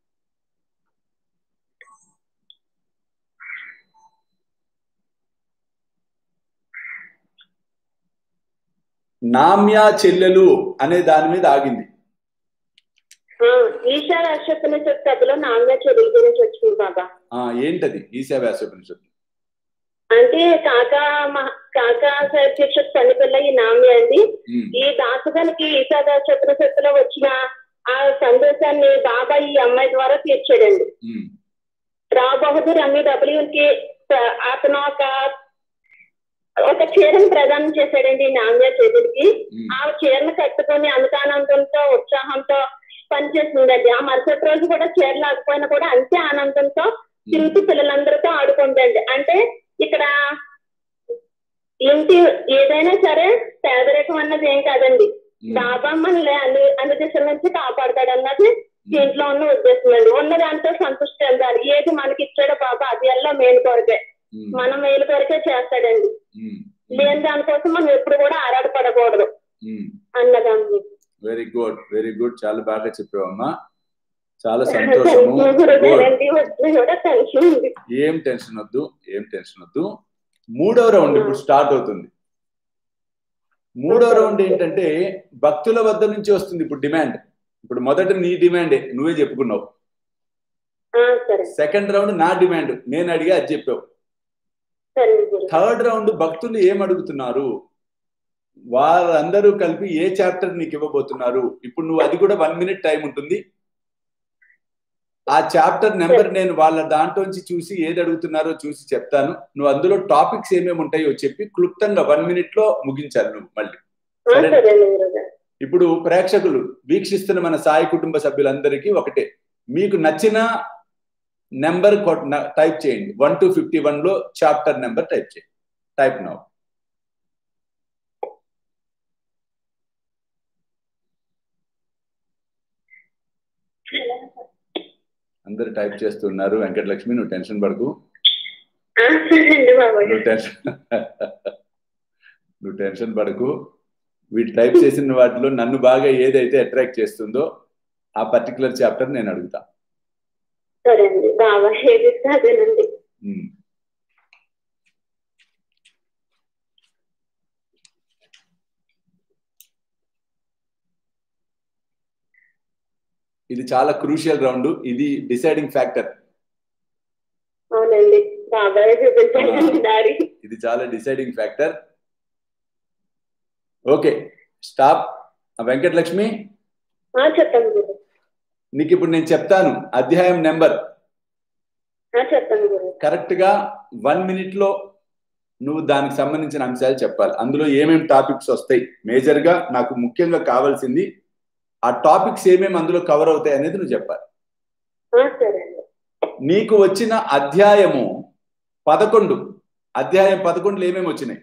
నామ్యా చెల్లెలు అనే దాని మీద ఆగింది ఆ, ఈశా రాష్ట్రపతి కథలో నామ్య చెరువుల గురించి వచ్చింది బాబా ఆ ఏంటది ఈశా వ్యాసోపనిషత్తు అంటే కాకా మహా కాకా అధ్యక్ష పనిపిల్ల ఈ నామ్య అండి ఉమ్, ఈ దాసగానికి ఈశా రాష్ట్రపతిలో వచ్చిన ఆ సందేశాన్ని బాబా ఈ అమ్మాయి ద్వారా తీర్చాడండి ఉమ్, రావ్ బహదూర్ అన్ని డబ్ల్యూకి అతను ఒక ఒక చీరను ప్రదానం చేశాడండి ఈ నామ్య చేతుడికి ఉమ్, ఆ చీరను కట్టుకొని అమితానందంతో ఉత్సాహంతో పనిచేస్తుందండి ఆ మరుసటి రోజు కూడా చీర లేకపోయినా కూడా అంతే ఆనందంతో తిరుగుతూ పిల్లలందరితో ఆడుకుందండి అంటే ఇక్కడ ఇంటి ఏదైనా సరే పేదరికం అన్నది ఏం కాదండి ఉమ్, బాబా మనల్ని అన్ని అన్ని దిశల నుంచి కాపాడతాడు అన్నది దీంట్లో ఉన్న ఉద్దేశం అండి ఉన్న దాంతో సంతృష్టి చెందాలి ఏది మనకి ఇచ్చాడో బాబా అది ఎల్లా మేలు కొరకే ఉమ్, మన మేలు కొరకే చేస్తాడండి ఉమ్, లేని దానికోసం మనం ఎప్పుడు కూడా ఆరాటపడకూడదు ఉమ్. అన్నదాన్ని వెరీ గుడ్ వెరీ గుడ్ చాలా బాగా చెప్పావమ్మా చాలా సంతోషము గుడ్ గురుగారండి వచ్చి కూడా టెన్షన్ ఉంది ఏం టెన్షన్ వద్దు ఏం టెన్షన్ వద్దు మూడో రౌండ్ ఇప్పుడు స్టార్ట్ అవుతుంది మూడో రౌండ్ ఏంటంటే భక్తుల వద్ద నుంచి వస్తుంది ఇప్పుడు డిమాండ్ ఇప్పుడు మొదట నీ డిమాండే నువ్వే చెప్పుకున్నావు ఆ, సరే సెకండ్ రౌండ్ నా డిమాండ్ నేను అడిగా అది చెప్పావు సరే గురు థర్డ్ రౌండ్ భక్తులు ఏం అడుగుతున్నారు వారందరూ కలిపి ఏ చాప్టర్ నీకు ఇవ్వబోతున్నారు ఇప్పుడు నువ్వు అది కూడా వన్ మినిట్ టైం ఉంటుంది ఆ చాప్టర్ నెంబర్ నేను వాళ్ళ దాంట్లోంచి చూసి ఏది అడుగుతున్నారో చూసి చెప్తాను నువ్వు అందులో టాపిక్స్ ఏమేమి ఉంటాయో చెప్పి క్లుప్తంగా వన్ మినిట్ లో ముగించాలి నువ్వు మళ్ళీ ఆ, సరే. సరే గురుగారు ఇప్పుడు ప్రేక్షకులు వీక్షిస్తున్న మన సాయి కుటుంబ సభ్యులందరికీ ఒకటే మీకు నచ్చిన నెంబర్ టైప్ చేయండి వన్ టు ఫిఫ్టీ వన్ లో చాప్టర్ నెంబర్ టైప్ చేయండి టైప్ నౌ అందరు టైప్ చేస్తున్నారు వెంకటలక్ష్మి నువ్వు టెన్షన్ పడకు ఆ, సరే అండి బాబాయ్ నువ్వు టెన్షన్ నువ్వు టెన్షన్ పడకు వీటి టైప్ చేసిన వాటిలో నన్ను బాగా ఏదైతే అట్రాక్ట్ చేస్తుందో ఆ పర్టికులర్ చాప్టర్ నేను అడుగుతా సరే అండి బాబాయ్ ఏది ఇస్తే అదేనండి ఉమ్. ఇది చాలా క్రూషియల్ రౌండ్ ఇది డిసైడింగ్ ఫ్యాక్టర్ అవునండి బాబాయ్ చూపించండి దారి ఇది చాలా deciding factor okay stop Venkatalakshmi ఆ, చెప్పండి గురు నీకు ఇప్పుడు నేను చెప్తాను అధ్యాయం నెంబర్ ఆ, చెప్పండి గురు కరెక్ట్ గా వన్ మినిట్ లో నువ్వు దానికి సంబంధించిన అంశాలు చెప్పాలి అందులో ఏమేమి టాపిక్స్ వస్తాయి మేజర్ గా నాకు ముఖ్యంగా కావాల్సింది ఆ టాపిక్స్ ఏమేమి అందులో కవర్ అవుతాయి అనేది నువ్వు చెప్పాలి ఆ, సరే అండి నీకు వచ్చిన అధ్యాయము పదకొండు అధ్యాయం పదకొండులో ఏమేమి వచ్చినాయి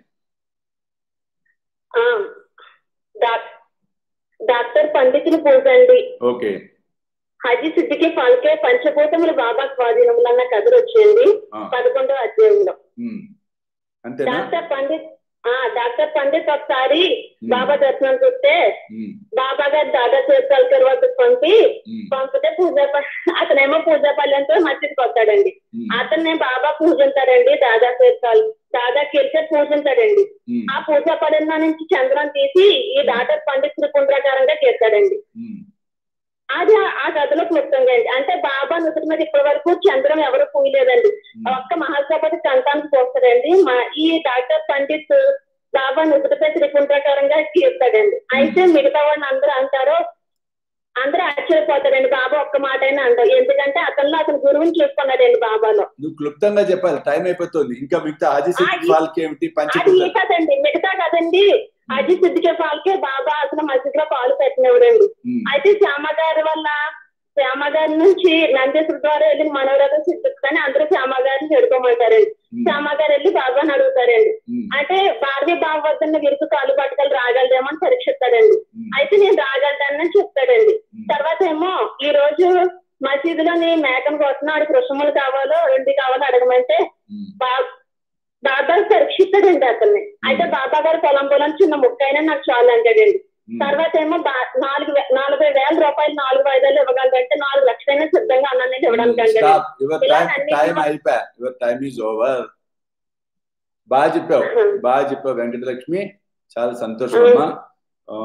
ఆ, డాక్- డాక్టర్ పండితులు పూజండి ఓకే హజీ సిద్ధికి పాల్కే పంచభూతములు బాబా స్వాధీనములు అన్న కథలు వచ్చింది ఆ, పదకొండవ అధ్యాయంలో ఉమ్. అంతేనా డాక్టర్ పండిత్ ఆ డాక్టర్ పండిత్ ఒకసారి ఉమ్, బాబా దర్శనం చూస్తే ఉమ్, బాబా గారు దాదా చేస్తాల్కర్ వద్దకు పంపి ఉమ్, పంపితే పూజ అతనేమో పూజా పల్లెంతో మస్జిద్కి వస్తాడండి ఉమ్, అతన్నే బాబా పూజింటాడండి దాదా చేస్తాల్ దాదా కిర్చే పూజింటాడండి ఉమ్, ఆ పూజా పల్లెంలో నుంచి చంద్రం తీసి ఈ డాక్టర్ పండిత్ త్రిపుండ్రకారంగా చేస్తాడండి ఉమ్, అది ఆ- ఆ కథలో క్లుప్తంగా అండి అంటే బాబా నుదుటి మీద ఇప్పటి వరకు చంద్రం ఎవరు పూయలేదండి ఉమ్. ఒక్క మహాసభకి కంఠానికి పోస్తాడండి మా ఈ డాక్టర్ పండిత్ బాబా నుదుటిపై త్రిపుణ ప్రకారంగా గీస్తాడండి అయితే మిగతా వాళ్ళని అందరూ అంటారు అందరూ ఆశ్చర్యపోతారండి బాబా ఒక్క మాట అయినా అంటారు ఎందుకంటే అతనిలో అతని గురువుని చూసుకున్నాడండి బాబాలో నువ్వు క్లుప్తంగా చెప్పాలి టైం అయిపోతుంది ఇంకా మిగతా ఆజీ ఆ, ఈ- వాళ్ళకి ఏమిటి అది పంచభూత ఈ కదండి మిగతా కదండి అది సిద్ధికే పాలకే బాబా అసలు మసీదులో పాలు పెట్టినవడండి ఉమ్, అయితే శ్యామ గారి వల్ల శ్యామ గారి నుంచి నందేశ్వర ద్వారా వెళ్ళి మనోరథం సిద్ధిస్తుందని అందరూ శ్యామ గారిని చెడుకోమంటారండి ఉమ్, శ్యామ గారు వెళ్ళి బాబాని అడుగుతారండి ఉమ్, అంటే భారతీయ బాబు వద్ద విరుకు కాలు పట్టుకలు రాగలదేమో అని పరీక్షిస్తాడండి ఉమ్, అయితే నేను రాగలదానని చెప్తాడండి ఉమ్, తర్వాత ఏమో ఈ రోజు మసీదులోని మేకను కోసం ఆడికి వృషములు కావాలో రెండు కావాలో అడగమంటే ఉమ్, బా- బాబా పరీక్షిస్తాడండి అతన్ని అయితే బాబా గారు పొలం పొలం చిన్న ముక్క అయినా నాకు చాలు అంటాడండి ఉమ్. తర్వాత ఏమో బా- నాలుగు వే- నలభై వేల రూపాయలు నాలుగు వాయిదాలు ఇవ్వగలరంటే నాలుగు లక్షలైనా సిద్ధంగా ఉన్నానని ఇవ్వడానికి అంటాడు స్టాప్ యువర్ ఇలా టైం అన్ని టైం కూడా- అయిపోయా యువర్ టైం ఈజ్ ఓవర్ బాగా చెప్పావు బాగా చెప్పావు వెంకటలక్ష్మి చాలా సంతోషం అమ్మా ఆ,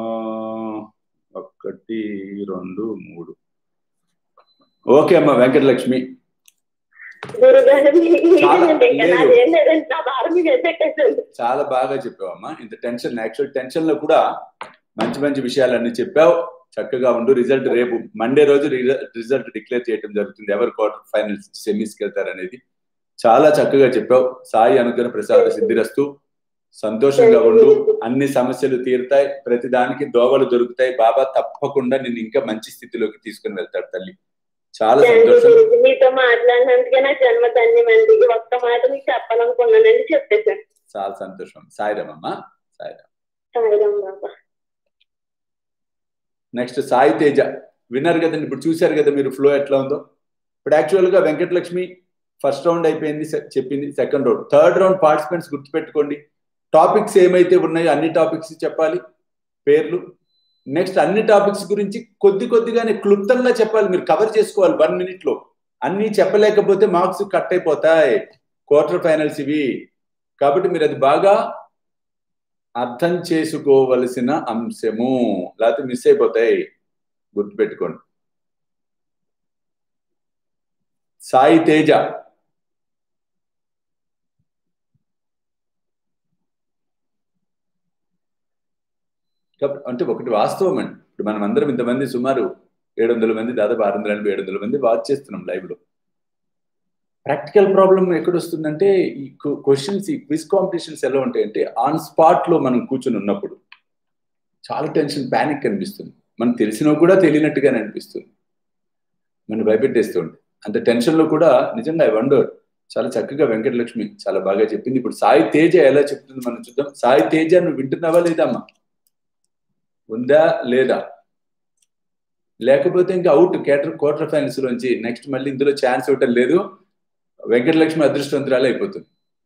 ఒకటి రెండు మూడు ఓకే అమ్మా వెంకటలక్ష్మి గురుగారు చాలా మీకేనండి. లేదు. నాదేం లేదండి నా భారం మీకు ఎత్తేసేయండి. చాలా బాగా చెప్పావమ్మా ఇంత టెన్షన్ యాక్చువల్ టెన్షన్ లో కూడా మంచి మంచి విషయాలన్నీ చెప్పావు చక్కగా ఉండు రిజల్ట్ రేపు మండే రోజు రిజల్ట్ డిక్లేర్ చేయడం జరుగుతుంది ఎవరు క్వార్టర్ ఫైనల్స్ సెమీస్కి వెళ్తారు అనేది చాలా చక్కగా చెప్పావు సాయి అనుగ్రహ ప్రసాద సిద్ధిరస్తు సంతోషంగా ఉండు అన్ని సమస్యలు తీరుతాయి ప్రతి దానికి దోవలు దొరుకుతాయి బాబా తప్పకుండా నిన్ను ఇంకా మంచి స్థితిలోకి తీసుకుని వెళ్తాడు తల్లి చాలా థాంక్యూ సంతోషం గురూజీ. మీతో మాట్లాడినందుకే నా జన్మ ధన్యమండి ఈ ఒక్క మాట మీకు చెప్పాలనుకున్నానండి చెప్పేశాను చాలా సంతోషం సాయిరామమ్మ సాయిరామ్ సాయిరాం బాబా నెక్స్ట్ సాయి తేజ విన్నారు కదండి ఇప్పుడు చూశారు కదా మీరు ఫ్లో ఎట్లా ఉందో ఇప్పుడు యాక్చువల్ గా వెంకటలక్ష్మి ఫస్ట్ రౌండ్ అయిపోయింది సె- చెప్పింది second round third round participants గుర్తుపెట్టుకోండి టాపిక్స్ ఏమైతే ఉన్నాయో అన్ని టాపిక్స్ చెప్పాలి పేర్లు నెక్స్ట్ అన్ని టాపిక్స్ గురించి కొద్ది కొద్దిగానే క్లుప్తంగా చెప్పాలి మీరు కవర్ చేసుకోవాలి వన్ మినిట్ లో అన్ని చెప్పలేకపోతే మార్క్స్ కట్ అయిపోతాయి క్వార్టర్ ఫైనల్స్ ఇవి కాబట్టి మీరు అది బాగా అర్థం చేసుకోవలసిన అంశము లేకపోతే మిస్ అయిపోతాయి గుర్తుపెట్టుకోండి సాయి తేజ కాబ- అంటే ఒకటి వాస్తవం అండి ఇప్పుడు మనం అందరం ఇంతమంది సుమారు ఏడు వందల మంది దాదాపు ఆరు వందల ఎనభై ఏడు వందల మంది వాచ్ చేస్తున్నాం లైవ్ లో ప్రాక్టికల్ ప్రాబ్లం ఎక్కడ వస్తుందంటే ఈ క్వశ్చన్స్ ఈ క్విజ్ కాంపిటీషన్స్ ఎలా ఉంటాయంటే ఆన్ స్పాట్ లో మనం కూర్చొని ఉన్నప్పుడు చాలా టెన్షన్ ప్యానిక్ అనిపిస్తుంది మనకు తెలిసినా కూడా తెలియనట్టుగానే అనిపిస్తుంది మనం భయపెట్టేస్తుంది అంత టెన్షన్ లో కూడా నిజంగా ఐ వండర్ చాలా చక్కగా వెంకటలక్ష్మి చాలా బాగా చెప్పింది ఇప్పుడు సాయి తేజ ఎలా చెప్తుంది మనం చూద్దాం సాయి తేజ నువ్వు వింటున్నావా లేదా అమ్మా ఉందా లేదా లేకపోతే ఇంకా అవుట్ క్వార్టర్ క్వార్టర్ ఫైనల్స్ లోంచి నెక్స్ట్ మళ్ళీ ఇందులో ఛాన్స్ ఇవ్వటం లేదు వెంకటలక్ష్మి అదృష్టవంతురాలు అయిపోతుంది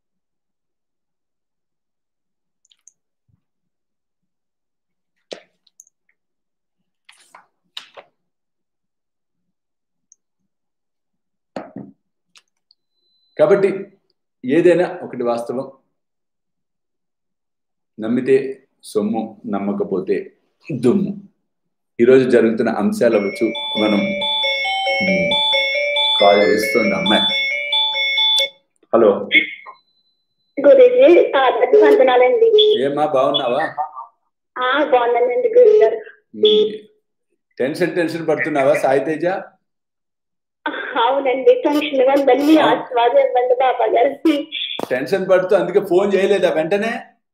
కాబట్టి ఏదైనా ఒకటి వాస్తవం నమ్మితే సొమ్ము నమ్మకపోతే దుమ్ము ఈరోజు జరుగుతున్న అంశాలు అవ్వచ్చు మనం ఉమ్, కాల్ చేస్తుంది అమ్మాయి హలో గురుజీ తాతకి వందనాలండి ఏమా బాగున్నావా ఆ బాగున్నానండి గురువు గారు ఉమ్, టెన్షన్ టెన్షన్ పడుతున్నావా సాయి తేజ అవునండి టెన్షన్ ఇవ్వండి మీ ఆశీర్వాదం ఇవ్వండి బాబా గారికి టెన్షన్ పడుతూ అందుకే ఫోన్ చేయలేదా వెంటనే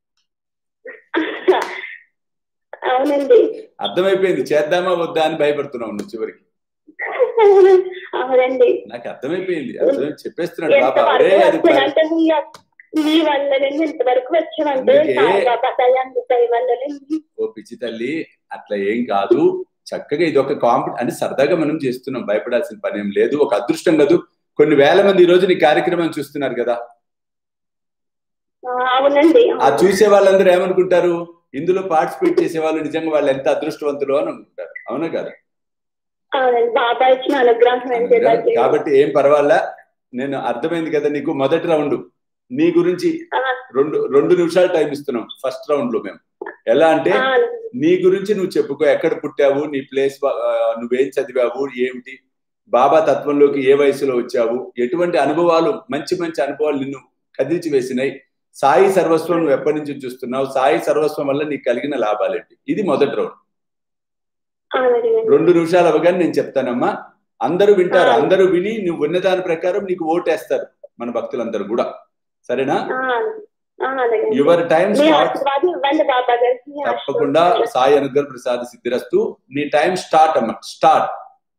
అవునండి అర్థమైపోయింది చేద్దామా వద్దా అని భయపడుతున్నావు నువ్వు చివరికి అవునండి నాకు అర్థమైపోయింది అర్థమై చెప్పేస్తున్నాడు బాబా ఎంతవరకు అరే అది పరి- వచ్చానంటే మీ మీ వల్లనండి ఇంతవరకు వచ్చామంటే అందుకే- సాయిబాబా దయ అందుతాయి వల్లనండి ఓ పిచ్చి తల్లి అట్లా ఏం కాదు చక్కగా ఇది ఒక కాంపి అని సరదాగా మనం చేస్తున్నాం భయపడాల్సిన పని ఏం లేదు ఒక అదృష్టం కాదు కొన్ని వేల మంది ఈ రోజు నీ కార్యక్రమం చూస్తున్నారు కదా ఆ, అవునండి ఆ చూసే వాళ్ళందరూ ఏమనుకుంటారు ఇందులో పార్టిసిపేట్ చేసే వాళ్ళు నిజంగా వాళ్ళు ఎంత అదృష్టవంతులు అని అనుకుంటారు అవునా కదా అవునండి బాబా ఇచ్చిన అనుగ్రహం అండి అది. కాబట్టి ఏం పర్వాలా నేను అర్థమైంది కదా నీకు మొదటి రౌండ్ నీ గురించి ఆ, రెండు రెండు నిమిషాలు టైం ఇస్తున్నాం ఫస్ట్ రౌండ్ లో మేము ఎలా అంటే ఆ, నీ గురించి నువ్వు చెప్పుకో ఎక్కడ పుట్టావు నీ ప్లేస్ నువ్వేం చదివావు ఏమిటి బాబా తత్వంలోకి ఏ వయసులో వచ్చావు ఎటువంటి అనుభవాలు మంచి మంచి అనుభవాలు నిన్ను కదిల్చి వేసినాయి సాయి సర్వస్వం నువ్వు ఎప్పటి నుంచి చూస్తున్నావు సాయి సర్వస్వం వల్ల నీకు కలిగిన లాభాలేంటి ఇది మొదటి రౌండ్ అవునండి. రెండు నిమిషాలు అవగానే నేను చెప్తానమ్మా అందరూ వింటారు ఆ. అందరూ విని నువ్వు విన్న దాని ప్రకారం నీకు ఓటేస్తారు మన భక్తులందరూ కూడా సరేనా ఆ, ఆ, అలాగే. యువర్ టైం మీ స్టార్ట్ ఆశీర్వాదం ఇవ్వండి బాబా గారికి మీ తప్పకుండా ఆశీర్వాదం. సాయి అనుగ్రహ ప్రసాద్ సిద్ధిరస్తు నీ టైం స్టార్ట్ అమ్మా స్టార్ట్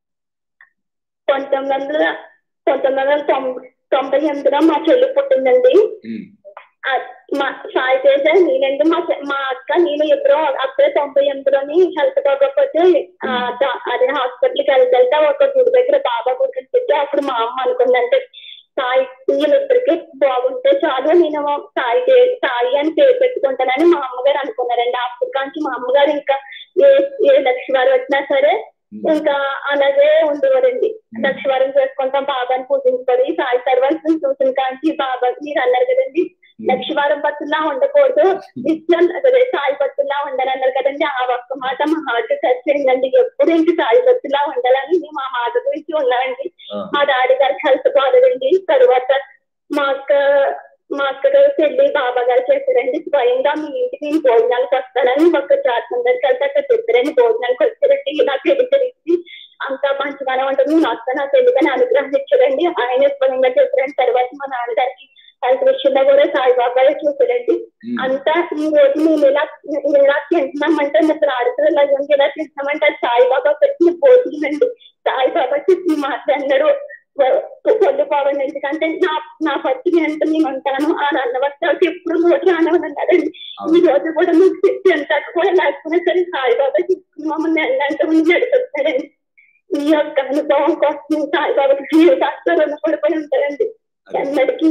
పంతొమ్మిది వందల పంతొమ్మిది వందల తొంభై తొంభై ఎనిమిదిలో మా చెల్లి పుట్టిందండి ఆ, మా సాయి తేజ నేనండి మా చె- మా అక్క నేను ఇద్దరు అప్పుడే తొంభై ఎనిమిదిలోని హెల్త్ బాగోకపోతే ఆ, దా- అదే హాస్పిటల్కి వెళ్తే ఒక గుడి దగ్గర బాబా గుడి పెట్టి అప్పుడు మా అమ్మ అనుకుందంటే సాయి వీళ్ళిద్దరికి బాగుంటే చాలు నేను సాయి తే- సాయి అని పేరు పెట్టుకుంటానని మా అమ్మగారు అనుకున్నారండి అప్పటి నుంచి మా అమ్మగారు ఇంకా ఏ ఏ లక్ష్మీవారు వచ్చినా సరే ఇంకా అలాగే ఉండేవారండి లక్ష్మీవారం చేసుకుంటాం బాబాని పూజించుకోవాలి ఈ సాయి సర్వస్వం చూసిన కాంచి బాబా మీరు అన్నారు కదండి లక్ష్మీవారం భక్తుల్లా ఉండకూడదు నిత్యం అదే సాయి భక్తుల్లా ఉండాలన్నారు కదండి ఆ ఒక్క మాట మా హార్ట్ టచ్ అయిందండి ఎప్పుడు ఇంక సాయి భక్తుల్లా ఉండాలని మేము ఆ మాట గురించి ఉన్నామండి మా డాడీ గారికి హెల్త్ బాగాలేదండి తరువాత మా అక్క మా అక్క గారు పెళ్లి బాబా గారు చేశారండి స్వయంగా మీ ఇంటికి నేను భోజనాలకు వస్తానని ఒక ప్రార్థన దగ్గరికి వెళ్తే అక్కడ చెప్పారండి భోజనానికి వచ్చారండి నా పెళ్లి జరిగింది అంతా మంచిగానే ఉంటుంది నేను వస్తాను నా పెళ్లిగానే అనుగ్రహం ఇచ్చారండి ఆయన స్వయంగా చేశారండి తర్వాత మా నాన్నగారికి హెల్త్ విషయంలో కూడా సాయిబాబా చూసారండి అంతా ఈ రోజు మేము ఇలా ఇలా తింటున్నామంటే ముగ్గురు ఆడపిల్లలు ఇలా తింటున్నామంటే అది సాయిబాబా పెట్టిన భోజనం అండి సాయిబాబా చెప్పి మాట్లాడినాడు పొద్దు పోవండి ఎందుకంటే నా నా పచ్చి ఎంత నేను ఉంటాను ఆ నన్న వస్తాకి ఎప్పుడు నోటి రానవని అన్నాడండి ఈ రోజు కూడా మీకు ఎంత కూడా లేకపోయినా సరే సాయిబాబా తీసుకుని మమ్మల్ని వెళ్ళంటే ముందు నడిపిస్తాడండి ఈ యొక్క అనుభవం కోసం సాయిబాబాకి జీవితాస్తో రుణపడిపోయి ఉంటారండి ఎన్నటికీ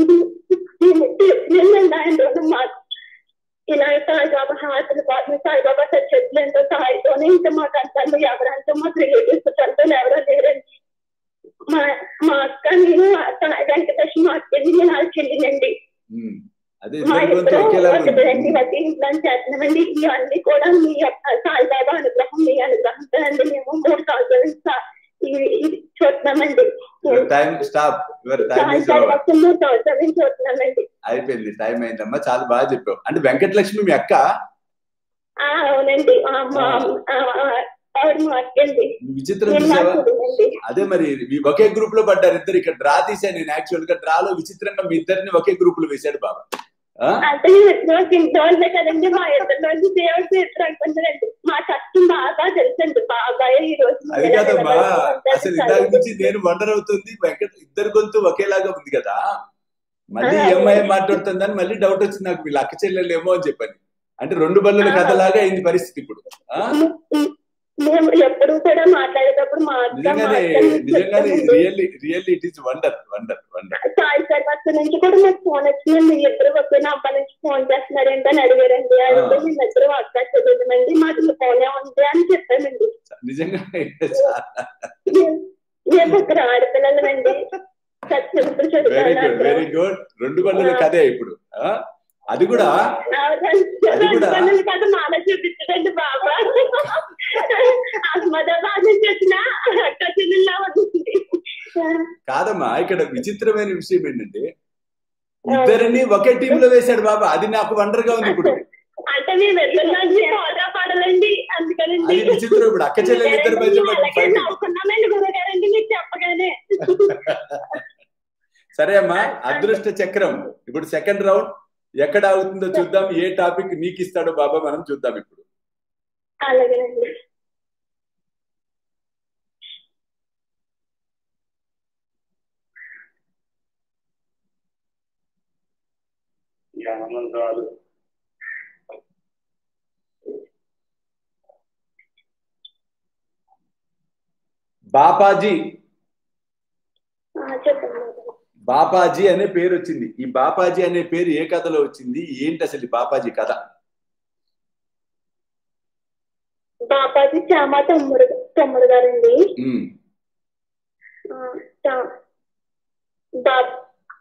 ఆయన రోజు మాకు ఇలా సాయిబాబా హాస్టల్ పాటు సాయిబాబా సత్యట్లు ఎంతో సహాయంతోనే ఇంకా మాకు అంతా ఎవరంతా మాకు రిలేటివ్స్ అంతా ఎవరో లేరండి మా మా అక్క నేను సాయి వెంకటేష్ మా అక్కని నేను వాళ్ళ చెల్లినండి అదే మా ఇద్దరి గొంతు ఇద్దరు ఒకేలాగా ఒక ఉంది. రెండు బట్టి ఇంట్లో చేస్తున్నామండి ఇవన్నీ కూడా మీ యొక్క సాయిబాబా అనుగ్రహం మీ అనుగ్రహంతో అండి మేము మూడు సంవత్సరాలు సా- ఇది ఇది చూస్తున్నామండి your time stop your time is Sai over భక్తులు మూడు సంవత్సరాల నుంచి చూస్తున్నామండి అయిపోయింది టైం అయిందమ్మా చాలా బాగా చెప్పావు అంటే వెంకటలక్ష్మి మీ అక్క ఆ, అవునండి ఆ, మా ఆ, ఆ, ఆవిడ మా అక్కండి విచిత్రం నేను మా చూసావా చెల్లినండి అదే మరి మీ ఒకే గ్రూప్ లో పడ్డారు ఇద్దరు ఇక్కడ డ్రా తీసాను నేను యాక్చువల్ గా డ్రాలో విచిత్రంగా మీ ఇద్దరిని ఒకే గ్రూప్ లో వేశాడు బాబా ఆ? అంటే రోజు ఇంట్లో ఉండే కదండి మా ఇద్దరు రోజు దేవుడు చేతులు అనుకుంటారండి మా కష్టం బాగా తెలుసండి బాబాయ్ ఈ రోజు అది కాదమ్మా అసలు ఇందాక నుంచి నేను వండర్ అవుతుంది వెంకట ఇద్దరు గొంతు ఒకేలాగా ఉంది కదా మళ్ళీ ఆ, ఏమై మాట్లాడుతుందని మళ్ళీ డౌట్ వచ్చింది నాకు వీళ్ళు అక్క చెల్లెలేమో అని చెప్పని అంటే రెండు బల్లుల కథలాగా అయింది పరిస్థితి ఇప్పుడు ఆ? మేము ఎప్పుడు కూడా మాట్లాడేటప్పుడు మా అక్క మా నిజంగానే అక్క నుంచి నిజంగానే చెప్తామండి. Really really it is wonder wonder wonder Sai sir అక్కడ నుంచి కూడా నాకు ఫోన్ వచ్చింది మీ ఇద్దరు ఒకే అబ్బా నుంచి ఫోన్ చేస్తున్నారు ఏంటని అడిగారండి అడిగితే మీ ఇద్దరు అక్క చదువుతుందండి మాకు మీ ఫోనే ఉంది అని చెప్పానండి నిజంగా చాలా మేము ఇక్కడ ఆడపిల్లలమండి చదువుతూ వెరీ గుడ్ చదువుతాను వెరీ గుడ్ రెండు బండ్ల కథే ఇప్పుడు ఆ? అది కూడా అది కూడా- కదా మాల చూపించదండి బాబా అహ్మదాబాద్ నుంచి వచ్చిన అక్క చెల్లెల్లా ఉంది కాదమ్మా ఇక్కడ విచిత్రమైన విషయం ఏంటంటే ఇద్దరిని ఒకే టీమ్ లో వేశాడు బాబా అది నాకు వండర్ గా ఉంది ఇప్పుడు అంటే మేము ఎదురులోంచి హోదా పడాలండి అందుకనండి అది విచిత్రం ఇప్పుడు అక్క చెల్లెలు ఇద్దరి మధ్య మేము అలాగే fight. నవ్వుకున్నామండి గురుగారండి మీకు చెప్పగానే సరే అమ్మా అదృష్ట చక్రం ఇప్పుడు సెకండ్ రౌండ్ ఎక్కడ అవుతుందో చూద్దాం ఏ టాపిక్ నీకు ఇస్తాడో బాబా మనం చూద్దాం ఇప్పుడు అలాగేనండి జ్ఞానం రాదు బాపాజీ ఆ, చెప్పండి బాబా. బాపాజీ అనే పేరు వచ్చింది ఈ బాపాజీ అనే పేరు ఏ కథలో వచ్చింది ఏంటి అసలు ఈ బాపాజీ కథ బాపాజీ చామా తమ్ముడు తమ్ముడు గారండి ఉమ్, ఆ, చా- బా-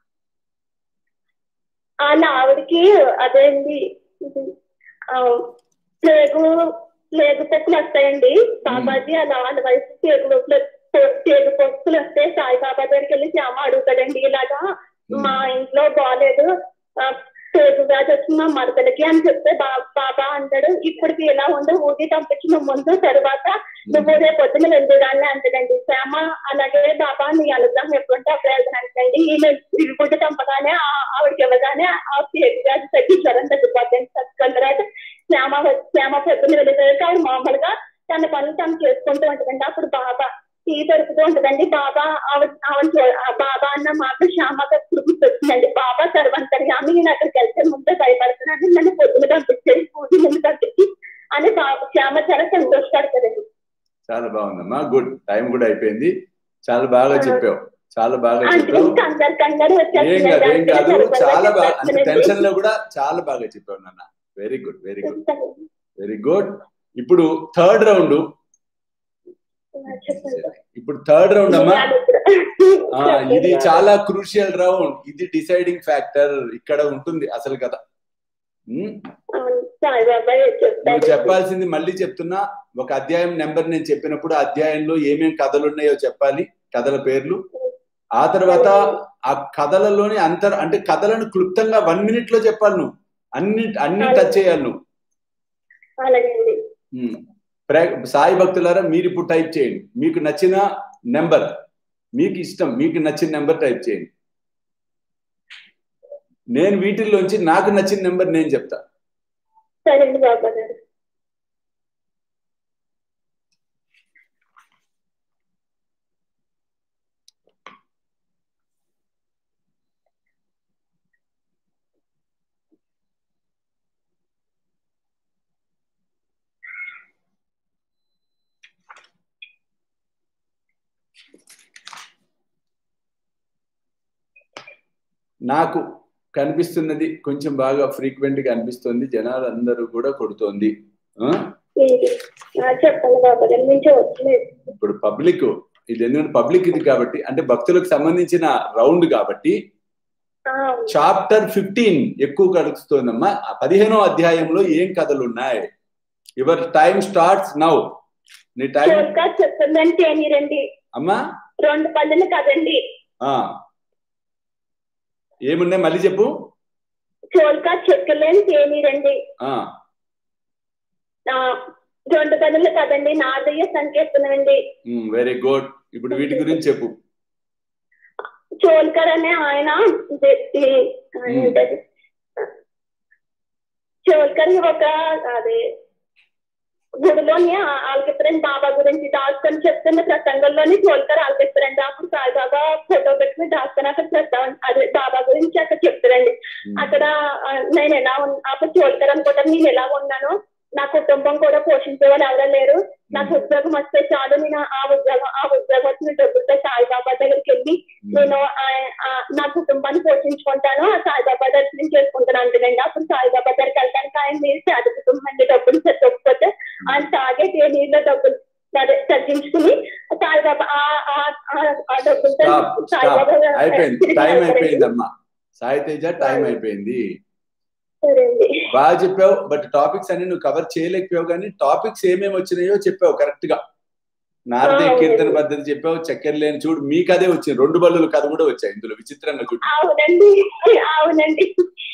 వాళ్ళ ఆవిడకి అదే అండి ఇది, ఆ, ప్లేగు ప్లేగు పొక్కులు వస్తాయండి బాబాజీ అలా వాళ్ళ వయసు ప్లేగు పొక్కులు ప్లేగు పొక్కులు వస్తే సాయిబాబా దగ్గరికి వెళ్ళి శ్యామ అడుగుతాడండి ఇలాగా మా ఇంట్లో బాగాలేదు ఆ, ప్లేగు వ్యాధి వచ్చిన మా మరదలకి అని చెప్తే బా- బాబా అంటాడు ఇప్పటికి ఎలా ఉందో ఊగి పంపించిన ముందు తర్వాత నువ్వు రేపు పొద్దున వెళ్ళేదాన్ని అంటదండి శ్యామ అలాగే బాబా నీ అనుగ్రహం ఎప్పుడంటే అప్పుడు వెళ్తానంటండి ఈయన ఇరుగుడ్డు చంపగానే ఆ- ఆవిడకి ఇవ్వగానే ఆ పేరు వ్యాధి తగ్గి జ్వరం తగ్గిపోతుంది తగ్గుకున్న తర్వాత శ్యామ వ- శ్యామ పొద్దున వెళ్ళేసరికి ఆవిడ మామూలుగా తన పనులు తను చేసుకుంటూ ఉంటదండి అప్పుడు బాబా టీ దొరుకుతూ ఉంటదండి బాబా ఆవిడ ఆవిడ చూ- ఆ బాబా అన్న మాట శ్యామగా గుర్తొచ్చిందండి బాబా సర్వంతర్యామి నేను అక్కడికి వెళ్తే ముందే భయపడుతున్నాను నన్ను పొద్దున పంపించేది పూజ ముందు పంపించి అని బాబా శ్యామ చాలా సంతోషపడతాడండి చాలా బాగుందమ్మా గుడ్ టైం కూడా అయిపోయింది చాలా బాగా చెప్పావు చాలా బాగా అందుకని చెప్పావు కంగారు కంగారు ఏం కాదు ఏం కాదు వచ్చేస్తుంది చాలా బాగా అంటే టెన్షన్ లో కూడా చాలా బాగా చెప్పావు నాన్న very good very good very good ఇప్పుడు థర్డ్ రౌండ్ ఇప్పుడు థర్డ్ రౌండ్ అమ్మా ఆ, ఇది చాలా క్రూషియల్ రౌండ్ ఇది డిసైడింగ్ ఫ్యాక్టర్ ఇక్కడ ఉంటుంది అసలు కథ ఉమ్, సాయిబాబా నువ్వు చెప్పాల్సింది మళ్ళీ చెప్తున్నా ఒక అధ్యాయం నెంబర్ నేను చెప్పినప్పుడు ఆ అధ్యాయంలో ఏమేం కథలు ఉన్నాయో చెప్పాలి కథల పేర్లు ఆ తర్వాత ఆ కథలలోని అంతర్ అంటే కథలను క్లుప్తంగా వన్ మినిట్ లో చెప్పాలి నువ్వు అన్ని అన్ని టచ్ చేయాలి నువ్వు అలాగే అండి ఉమ్. ప్ర- సాయి భక్తులారా మీరు ఇప్పుడు టైప్ చేయండి మీకు నచ్చిన నెంబర్ మీకు ఇష్టం మీకు నచ్చిన నెంబర్ టైప్ చేయండి నేను వీటిల్లోంచి నాకు నచ్చిన నెంబర్ నేను చెప్తా సరే అండి బాబా గారు నాకు కనిపిస్తున్నది కొంచెం బాగా ఫ్రీక్వెంట్ గా అనిపిస్తుంది జనాలందరూ కూడా కొడుతోంది ఆ? ఏంటి? ఆ, చెప్పండి బాబా గారు నేను చూడలేదు ఇప్పుడు పబ్లిక్ ఇది ఎందుకంటే పబ్లిక్ ఇది కాబట్టి అంటే భక్తులకు సంబంధించిన రౌండ్ కాబట్టి ఆ, చాప్టర్ ఫిఫ్టీన్ ఎక్కువ కలుగుతోందమ్మా ఆ పదిహేనో అధ్యాయంలో ఏం కథలు ఉన్నాయి యువర్ టైం స్టార్ట్స్ నౌ నీ టైం చోల్కా చెప్తుందని తేనీరండి అమ్మా రెండు పళ్ళులు కదండి ఆ ఏమున్నాయి మళ్ళీ చెప్పు చోల్కా చెక్కలేని తేనీరండి ఆ ఆ, రెండు పనులు కదండి నాదయ్య సంకీర్తనండి వెరీ గుడ్ ఇప్పుడు వీటి గురించి చెప్పు చోల్కర్ అనే ఆయన వ్యక్తి ఆయన ఏంటది? చోల్కర్ ఒక అదే గుడిలోని ఆ- ఆలకిస్తారని బాబా గురించి దాచుకొని చెప్తున్న ప్రసంగంలోని చోల్కర్ ఆలకిస్తారండి అప్పుడు సాయిబాబా ఫోటో పెట్టుకుని దాచుకొని అక్కడ ప్రస్తావన అదే బాబా గురించి అక్కడ చెప్తారండి ఉమ్, అక్కడ ఆ, నేను ఎలా ఉన్- అప్పుడు చోల్కర్ అనుకుంటాను నేను ఎలా ఉన్నాను నా కుటుంబం కూడా పోషించే వాళ్ళు ఎవరూ లేరు నాకు ఉద్యోగం వస్తే చాలు నేను ఆ ఉద్యోగం ఆ ఉద్యోగం వచ్చిన డబ్బులతో సాయిబాబా దగ్గరికి వెళ్ళి నేను ఆ- ఆ- నా కుటుంబాన్ని పోషించుకుంటాను ఆ సాయిబాబా దర్శనం చేసుకుంటాను అంటేనండి అప్పుడు సాయిబాబా దగ్గరికి వెళ్తానికి ఆయన మీరు పేద కుటుంబం అండి డబ్బులు సరిపోతే ఆయన తాగే నీళ్ళ డబ్బులు సరే తగ్గించుకుని సాయిబాబా ఆ- ఆ- ఆ- ఆ డబ్బులతో స్టాప్ స్టాప్ సాయిబాబా అయిపోయింది తిరిగి టైం వెళ్తారండి. అయిపోయిందమ్మా సాయి తేజ టైం అయిపోయింది సరే అండి బాగా చెప్పావు బట్ టాపిక్స్ అన్ని నువ్వు కవర్ చేయలేకపోయావు కానీ టాపిక్స్ ఏమేమి వచ్చినాయో చెప్పావు కరెక్ట్ గా నారదీయ అవునండి. కీర్తన పద్ధతి చెప్పావు చక్కెర లేని చూడు మీ కథే వచ్చింది రెండు బల్లుల కథ కూడా వచ్చాయి ఇందులో విచిత్రంగా చూడు అవునండి అవునండి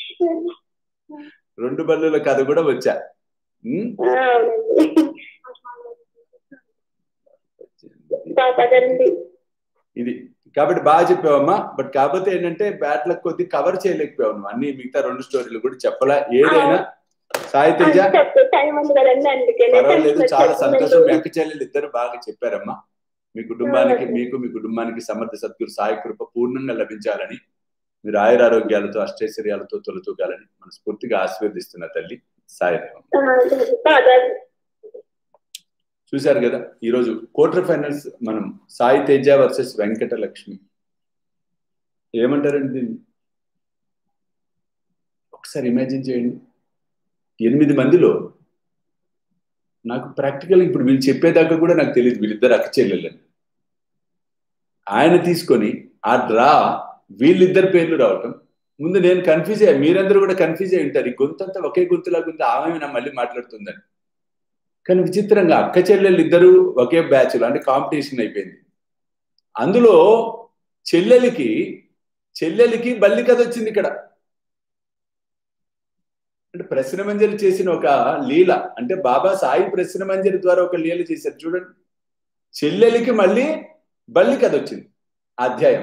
రెండు బల్లుల కథ కూడా వచ్చా ఉమ్? అవునండి బాబా గారండి ఇది కాబట్టి బాగా చెప్పావమ్మా బట్ కాకపోతే ఏంటంటే బ్యాట్ లక్ కొద్ది కవర్ చేయలేకపోయావు నువ్వు అన్ని మిగతా రెండు స్టోరీలు కూడా చెప్పలా ఏదైనా సాయి తేజ తక్కువ టైం ఉంది కదండి అందుకనే పర్వాలేదు చాలా సంతోషం మీ చెప్తున్నాను. అక్క చెల్లెలు ఇద్దరు బాగా చెప్పారమ్మా మీ కుటుంబానికి అవునండి. మీకు మీ కుటుంబానికి సమర్థ సద్గురు సాయి కృప పూర్ణంగా లభించాలని మీరు ఆయురారోగ్యాలతో అష్టైశ్వర్యాలతో తొలతూగాలని మనస్ఫూర్తిగా ఆశీర్వదిస్తున్న తల్లి సాయి ఆ, బాగా చూశారు కదా ఈ రోజు క్వార్టర్ ఫైనల్స్ మనం సాయి తేజ వర్సెస్ వెంకట లక్ష్మి ఏమంటారండి దీన్ని ఒకసారి ఇమాజిన్ చేయండి ఎనిమిది మందిలో నాకు ప్రాక్టికల్ ఇప్పుడు వీళ్ళు చెప్పేదాకా కూడా నాకు తెలియదు వీళ్ళిద్దరు అక్క చెల్లెలని ఆయన తీసుకొని ఆ డ్రా వీళ్ళిద్దరు పేర్లు రావటం ముందు నేను కన్ఫ్యూజ్ అయ్యా మీరందరూ కూడా కన్ఫ్యూజ్ అయి ఉంటారు ఈ గొంతంతా ఒకే గొంతులాగా ఉంది ఆమె నా మళ్ళీ మాట్లాడుతుందని కానీ విచిత్రంగా అక్క చెల్లెళ్ళు ఇద్దరు ఒకే బ్యాచ్లో అంటే కాంపిటీషన్ అయిపోయింది అందులో చెల్లెలికి చెల్లెలికి బల్లి కథ వచ్చింది ఇక్కడ అంటే ప్రశ్న మంజరి చేసిన ఒక లీల అంటే బాబా సాయి ప్రశ్న మంజరి ద్వారా ఒక లీల చేశారు చూడండి చెల్లెలికి మళ్ళీ బల్లి కథ వచ్చింది ఆ అధ్యాయం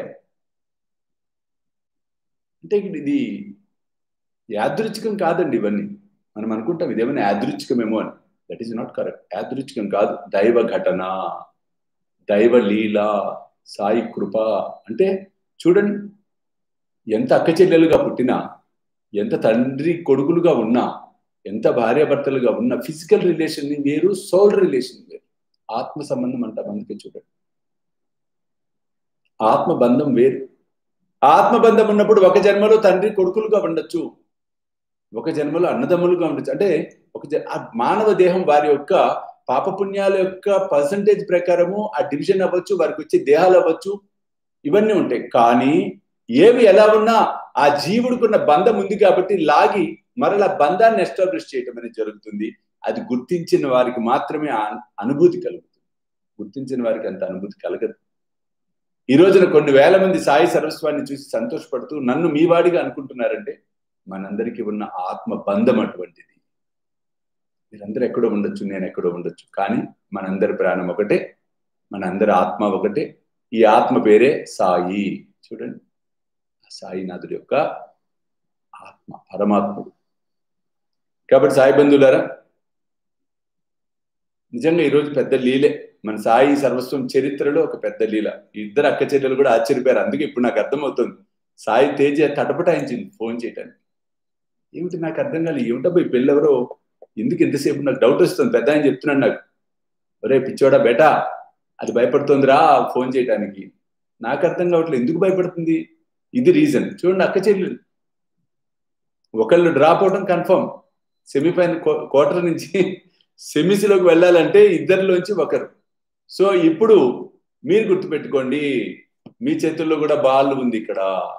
అంటే ఇక్కడ ఇది యాదృచ్ఛికం కాదండి ఇవన్నీ మనం అనుకుంటాం ఇదేమైనా యాదృచ్ఛికమేమో అని దట్ ఈస్ నాట్ కరెక్ట్ యాదృచ్ఛికం కాదు దైవ ఘటన దైవ లీల సాయి కృప అంటే చూడండి ఎంత అక్క చెల్లెలుగా పుట్టినా ఎంత తండ్రి కొడుకులుగా ఉన్నా ఎంత భార్యాభర్తలుగా ఉన్నా ఫిజికల్ రిలేషన్ వేరు సోల్ రిలేషన్ వేరు ఆత్మ సంబంధం అంటాం అందుకే చూడండి ఆత్మ బంధం వేరు ఆత్మ బంధం ఉన్నప్పుడు ఒక జన్మలో తండ్రి కొడుకులుగా ఉండొచ్చు ఒక జన్మలో అన్నదమ్ములుగా ఉండొచ్చు అంటే ఒక జ- ఆ మానవ దేహం వారి యొక్క పాపపుణ్యాల యొక్క పర్సంటేజ్ ప్రకారము ఆ డివిజన్ అవ్వచ్చు వారికి వచ్చే దేహాలు అవ్వచ్చు ఇవన్నీ ఉంటాయి కానీ ఏవి ఎలా ఉన్నా ఆ జీవుడికున్న బంధం ఉంది కాబట్టి లాగి మరలా బంధాన్ని ఎస్టాబ్లిష్ చేయటం అనేది జరుగుతుంది అది గుర్తించిన వారికి మాత్రమే ఆ అనుభూతి కలుగుతుంది గుర్తించిన వారికి అంత అనుభూతి కలగదు ఈ రోజున కొన్ని వేల మంది సాయి సర్వస్వాన్ని చూసి సంతోషపడుతూ నన్ను మీ వాడిగా అనుకుంటున్నారంటే మనందరికీ ఉన్న ఆత్మ బంధం అటువంటిది మీరందరూ ఎక్కడో ఉండొచ్చు నేను ఎక్కడో ఉండొచ్చు కానీ మనందరి ప్రాణం ఒకటే మనందరి ఆత్మ ఒకటే ఈ ఆత్మ పేరే సాయి చూడండి ఆ సాయినాథుడి యొక్క ఆత్మ పరమాత్ముడు కాబట్టి సాయి బంధువులారా నిజంగా ఈరోజు పెద్ద లీలే మన సాయి సర్వస్వం చరిత్రలో ఒక పెద్ద లీల ఈ ఇద్దరు అక్క చెల్లెలు కూడా ఆశ్చర్యపోయారు అందుకే ఇప్పుడు నాకు అర్థమవుతుంది సాయి తేజ తటపటాయించింది ఫోన్ చేయటానికి ఏమిటి నాకు అర్థం కాలేదు ఏమిటబ్బా ఈ పెళ్ళెవరో ఎందుకు ఎంతసేపు నాకు డౌట్ వస్తుంది పెద్ద ఆయన చెప్తున్నాడు నాకు ఒరే పిచ్చోడా బేటా అది భయపడుతుందిరా ఫోన్ చేయడానికి నాకు అర్థం కావట్లేదు ఎందుకు భయపడుతుంది ఇది రీజన్ చూడండి అక్క చెల్లెలు ఒకళ్ళు డ్రాప్ అవడం కన్ఫర్మ్ సెమీఫైనల్ క్వార్టర్ నుంచి సెమీస్లోకి వెళ్ళాలంటే ఇద్దరిలోంచి ఒకరు సో ఇప్పుడు మీరు గుర్తుపెట్టుకోండి మీ చేతుల్లో కూడా బాల్ ఉంది ఇక్కడ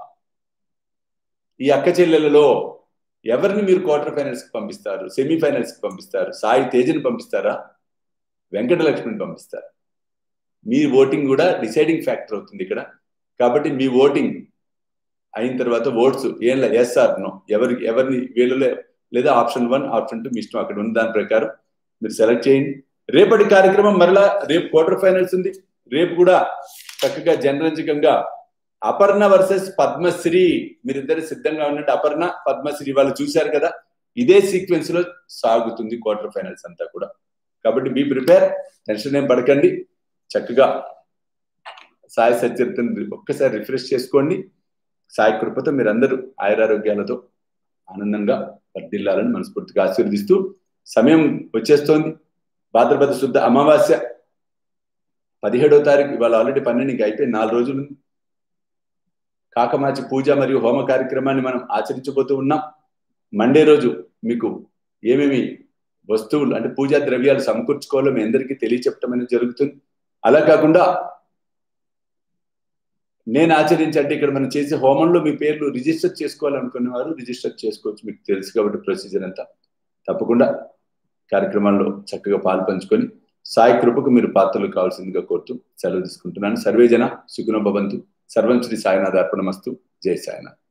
ఈ అక్క చెల్లెలలో ఎవరిని మీరు క్వార్టర్ ఫైనల్స్ కి పంపిస్తారు సెమీఫైనల్స్ కి పంపిస్తారు సాయి తేజని పంపిస్తారా వెంకటలక్ష్మిని పంపిస్తారా మీ ఓటింగ్ కూడా డిసైడింగ్ ఫ్యాక్టర్ అవుతుంది ఇక్కడ కాబట్టి మీ ఓటింగ్ అయిన తర్వాత ఓట్స్ ఏం లేదు ఎస్ ఆర్ నో ఎవరికి ఎవరిని వీళ్ళలో లేదా ఆప్షన్ వన్ ఆప్షన్ టూ మీ ఇష్టం అక్కడ ఉన్న దాని ప్రకారం మీరు సెలెక్ట్ చేయండి రేపటి కార్యక్రమం మరలా రేపు క్వార్టర్ ఫైనల్స్ ఉంది రేపు కూడా చక్కగా జనరంజకంగా అపర్ణ వర్సెస్ పద్మశ్రీ మీరిద్దరు సిద్ధంగా ఉన్నట్టు అపర్ణ పద్మశ్రీ వాళ్ళు చూశారు కదా ఇదే సీక్వెన్స్ లో సాగుతుంది క్వార్టర్ ఫైనల్స్ అంతా కూడా కాబట్టి బీ ప్రిపేర్ టెన్షన్ ఏం పడకండి చక్కగా సాయి సచరిత్రను ఒక్కసారి రిఫ్రెష్ చేసుకోండి సాయి కృపతో మీరందరూ ఆయురారోగ్యాలతో ఆనందంగా వర్దిల్లాలని మనస్ఫూర్తిగా ఆశీర్వదిస్తూ సమయం వచ్చేస్తోంది భాద్రపద శుద్ధ అమావాస్య పదిహేడో తారీఖు ఇవాళ ఆల్రెడీ పన్నెండు ఇంకా అయిపోయి నాలుగు రోజులు కాకమాచి పూజ మరియు హోమ కార్యక్రమాన్ని మనం ఆచరించబోతూ ఉన్నాం మండే రోజు మీకు ఏమేమి వస్తువులు అంటే పూజా ద్రవ్యాలు సమకూర్చుకోవాలో మీ అందరికీ తెలియచెప్పడం అనేది జరుగుతుంది అలా కాకుండా నేను ఆచరించంటే ఇక్కడ మనం చేసే హోమంలో మీ పేర్లు రిజిస్టర్ చేసుకోవాలనుకునే వారు రిజిస్టర్ చేసుకోవచ్చు మీకు తెలుసు కాబట్టి ప్రొసీజర్ అంతా తప్పకుండా కార్యక్రమాల్లో చక్కగా పాలు పంచుకొని సాయి కృపకు మీరు పాత్రలు కావాల్సిందిగా కోరుతూ సెలవు తీసుకుంటున్నాను సర్వేజన సుగుణ భవంతు సర్వం శ్రీ సాయినాథ్ అర్పణమస్తు జై సాయినాథ్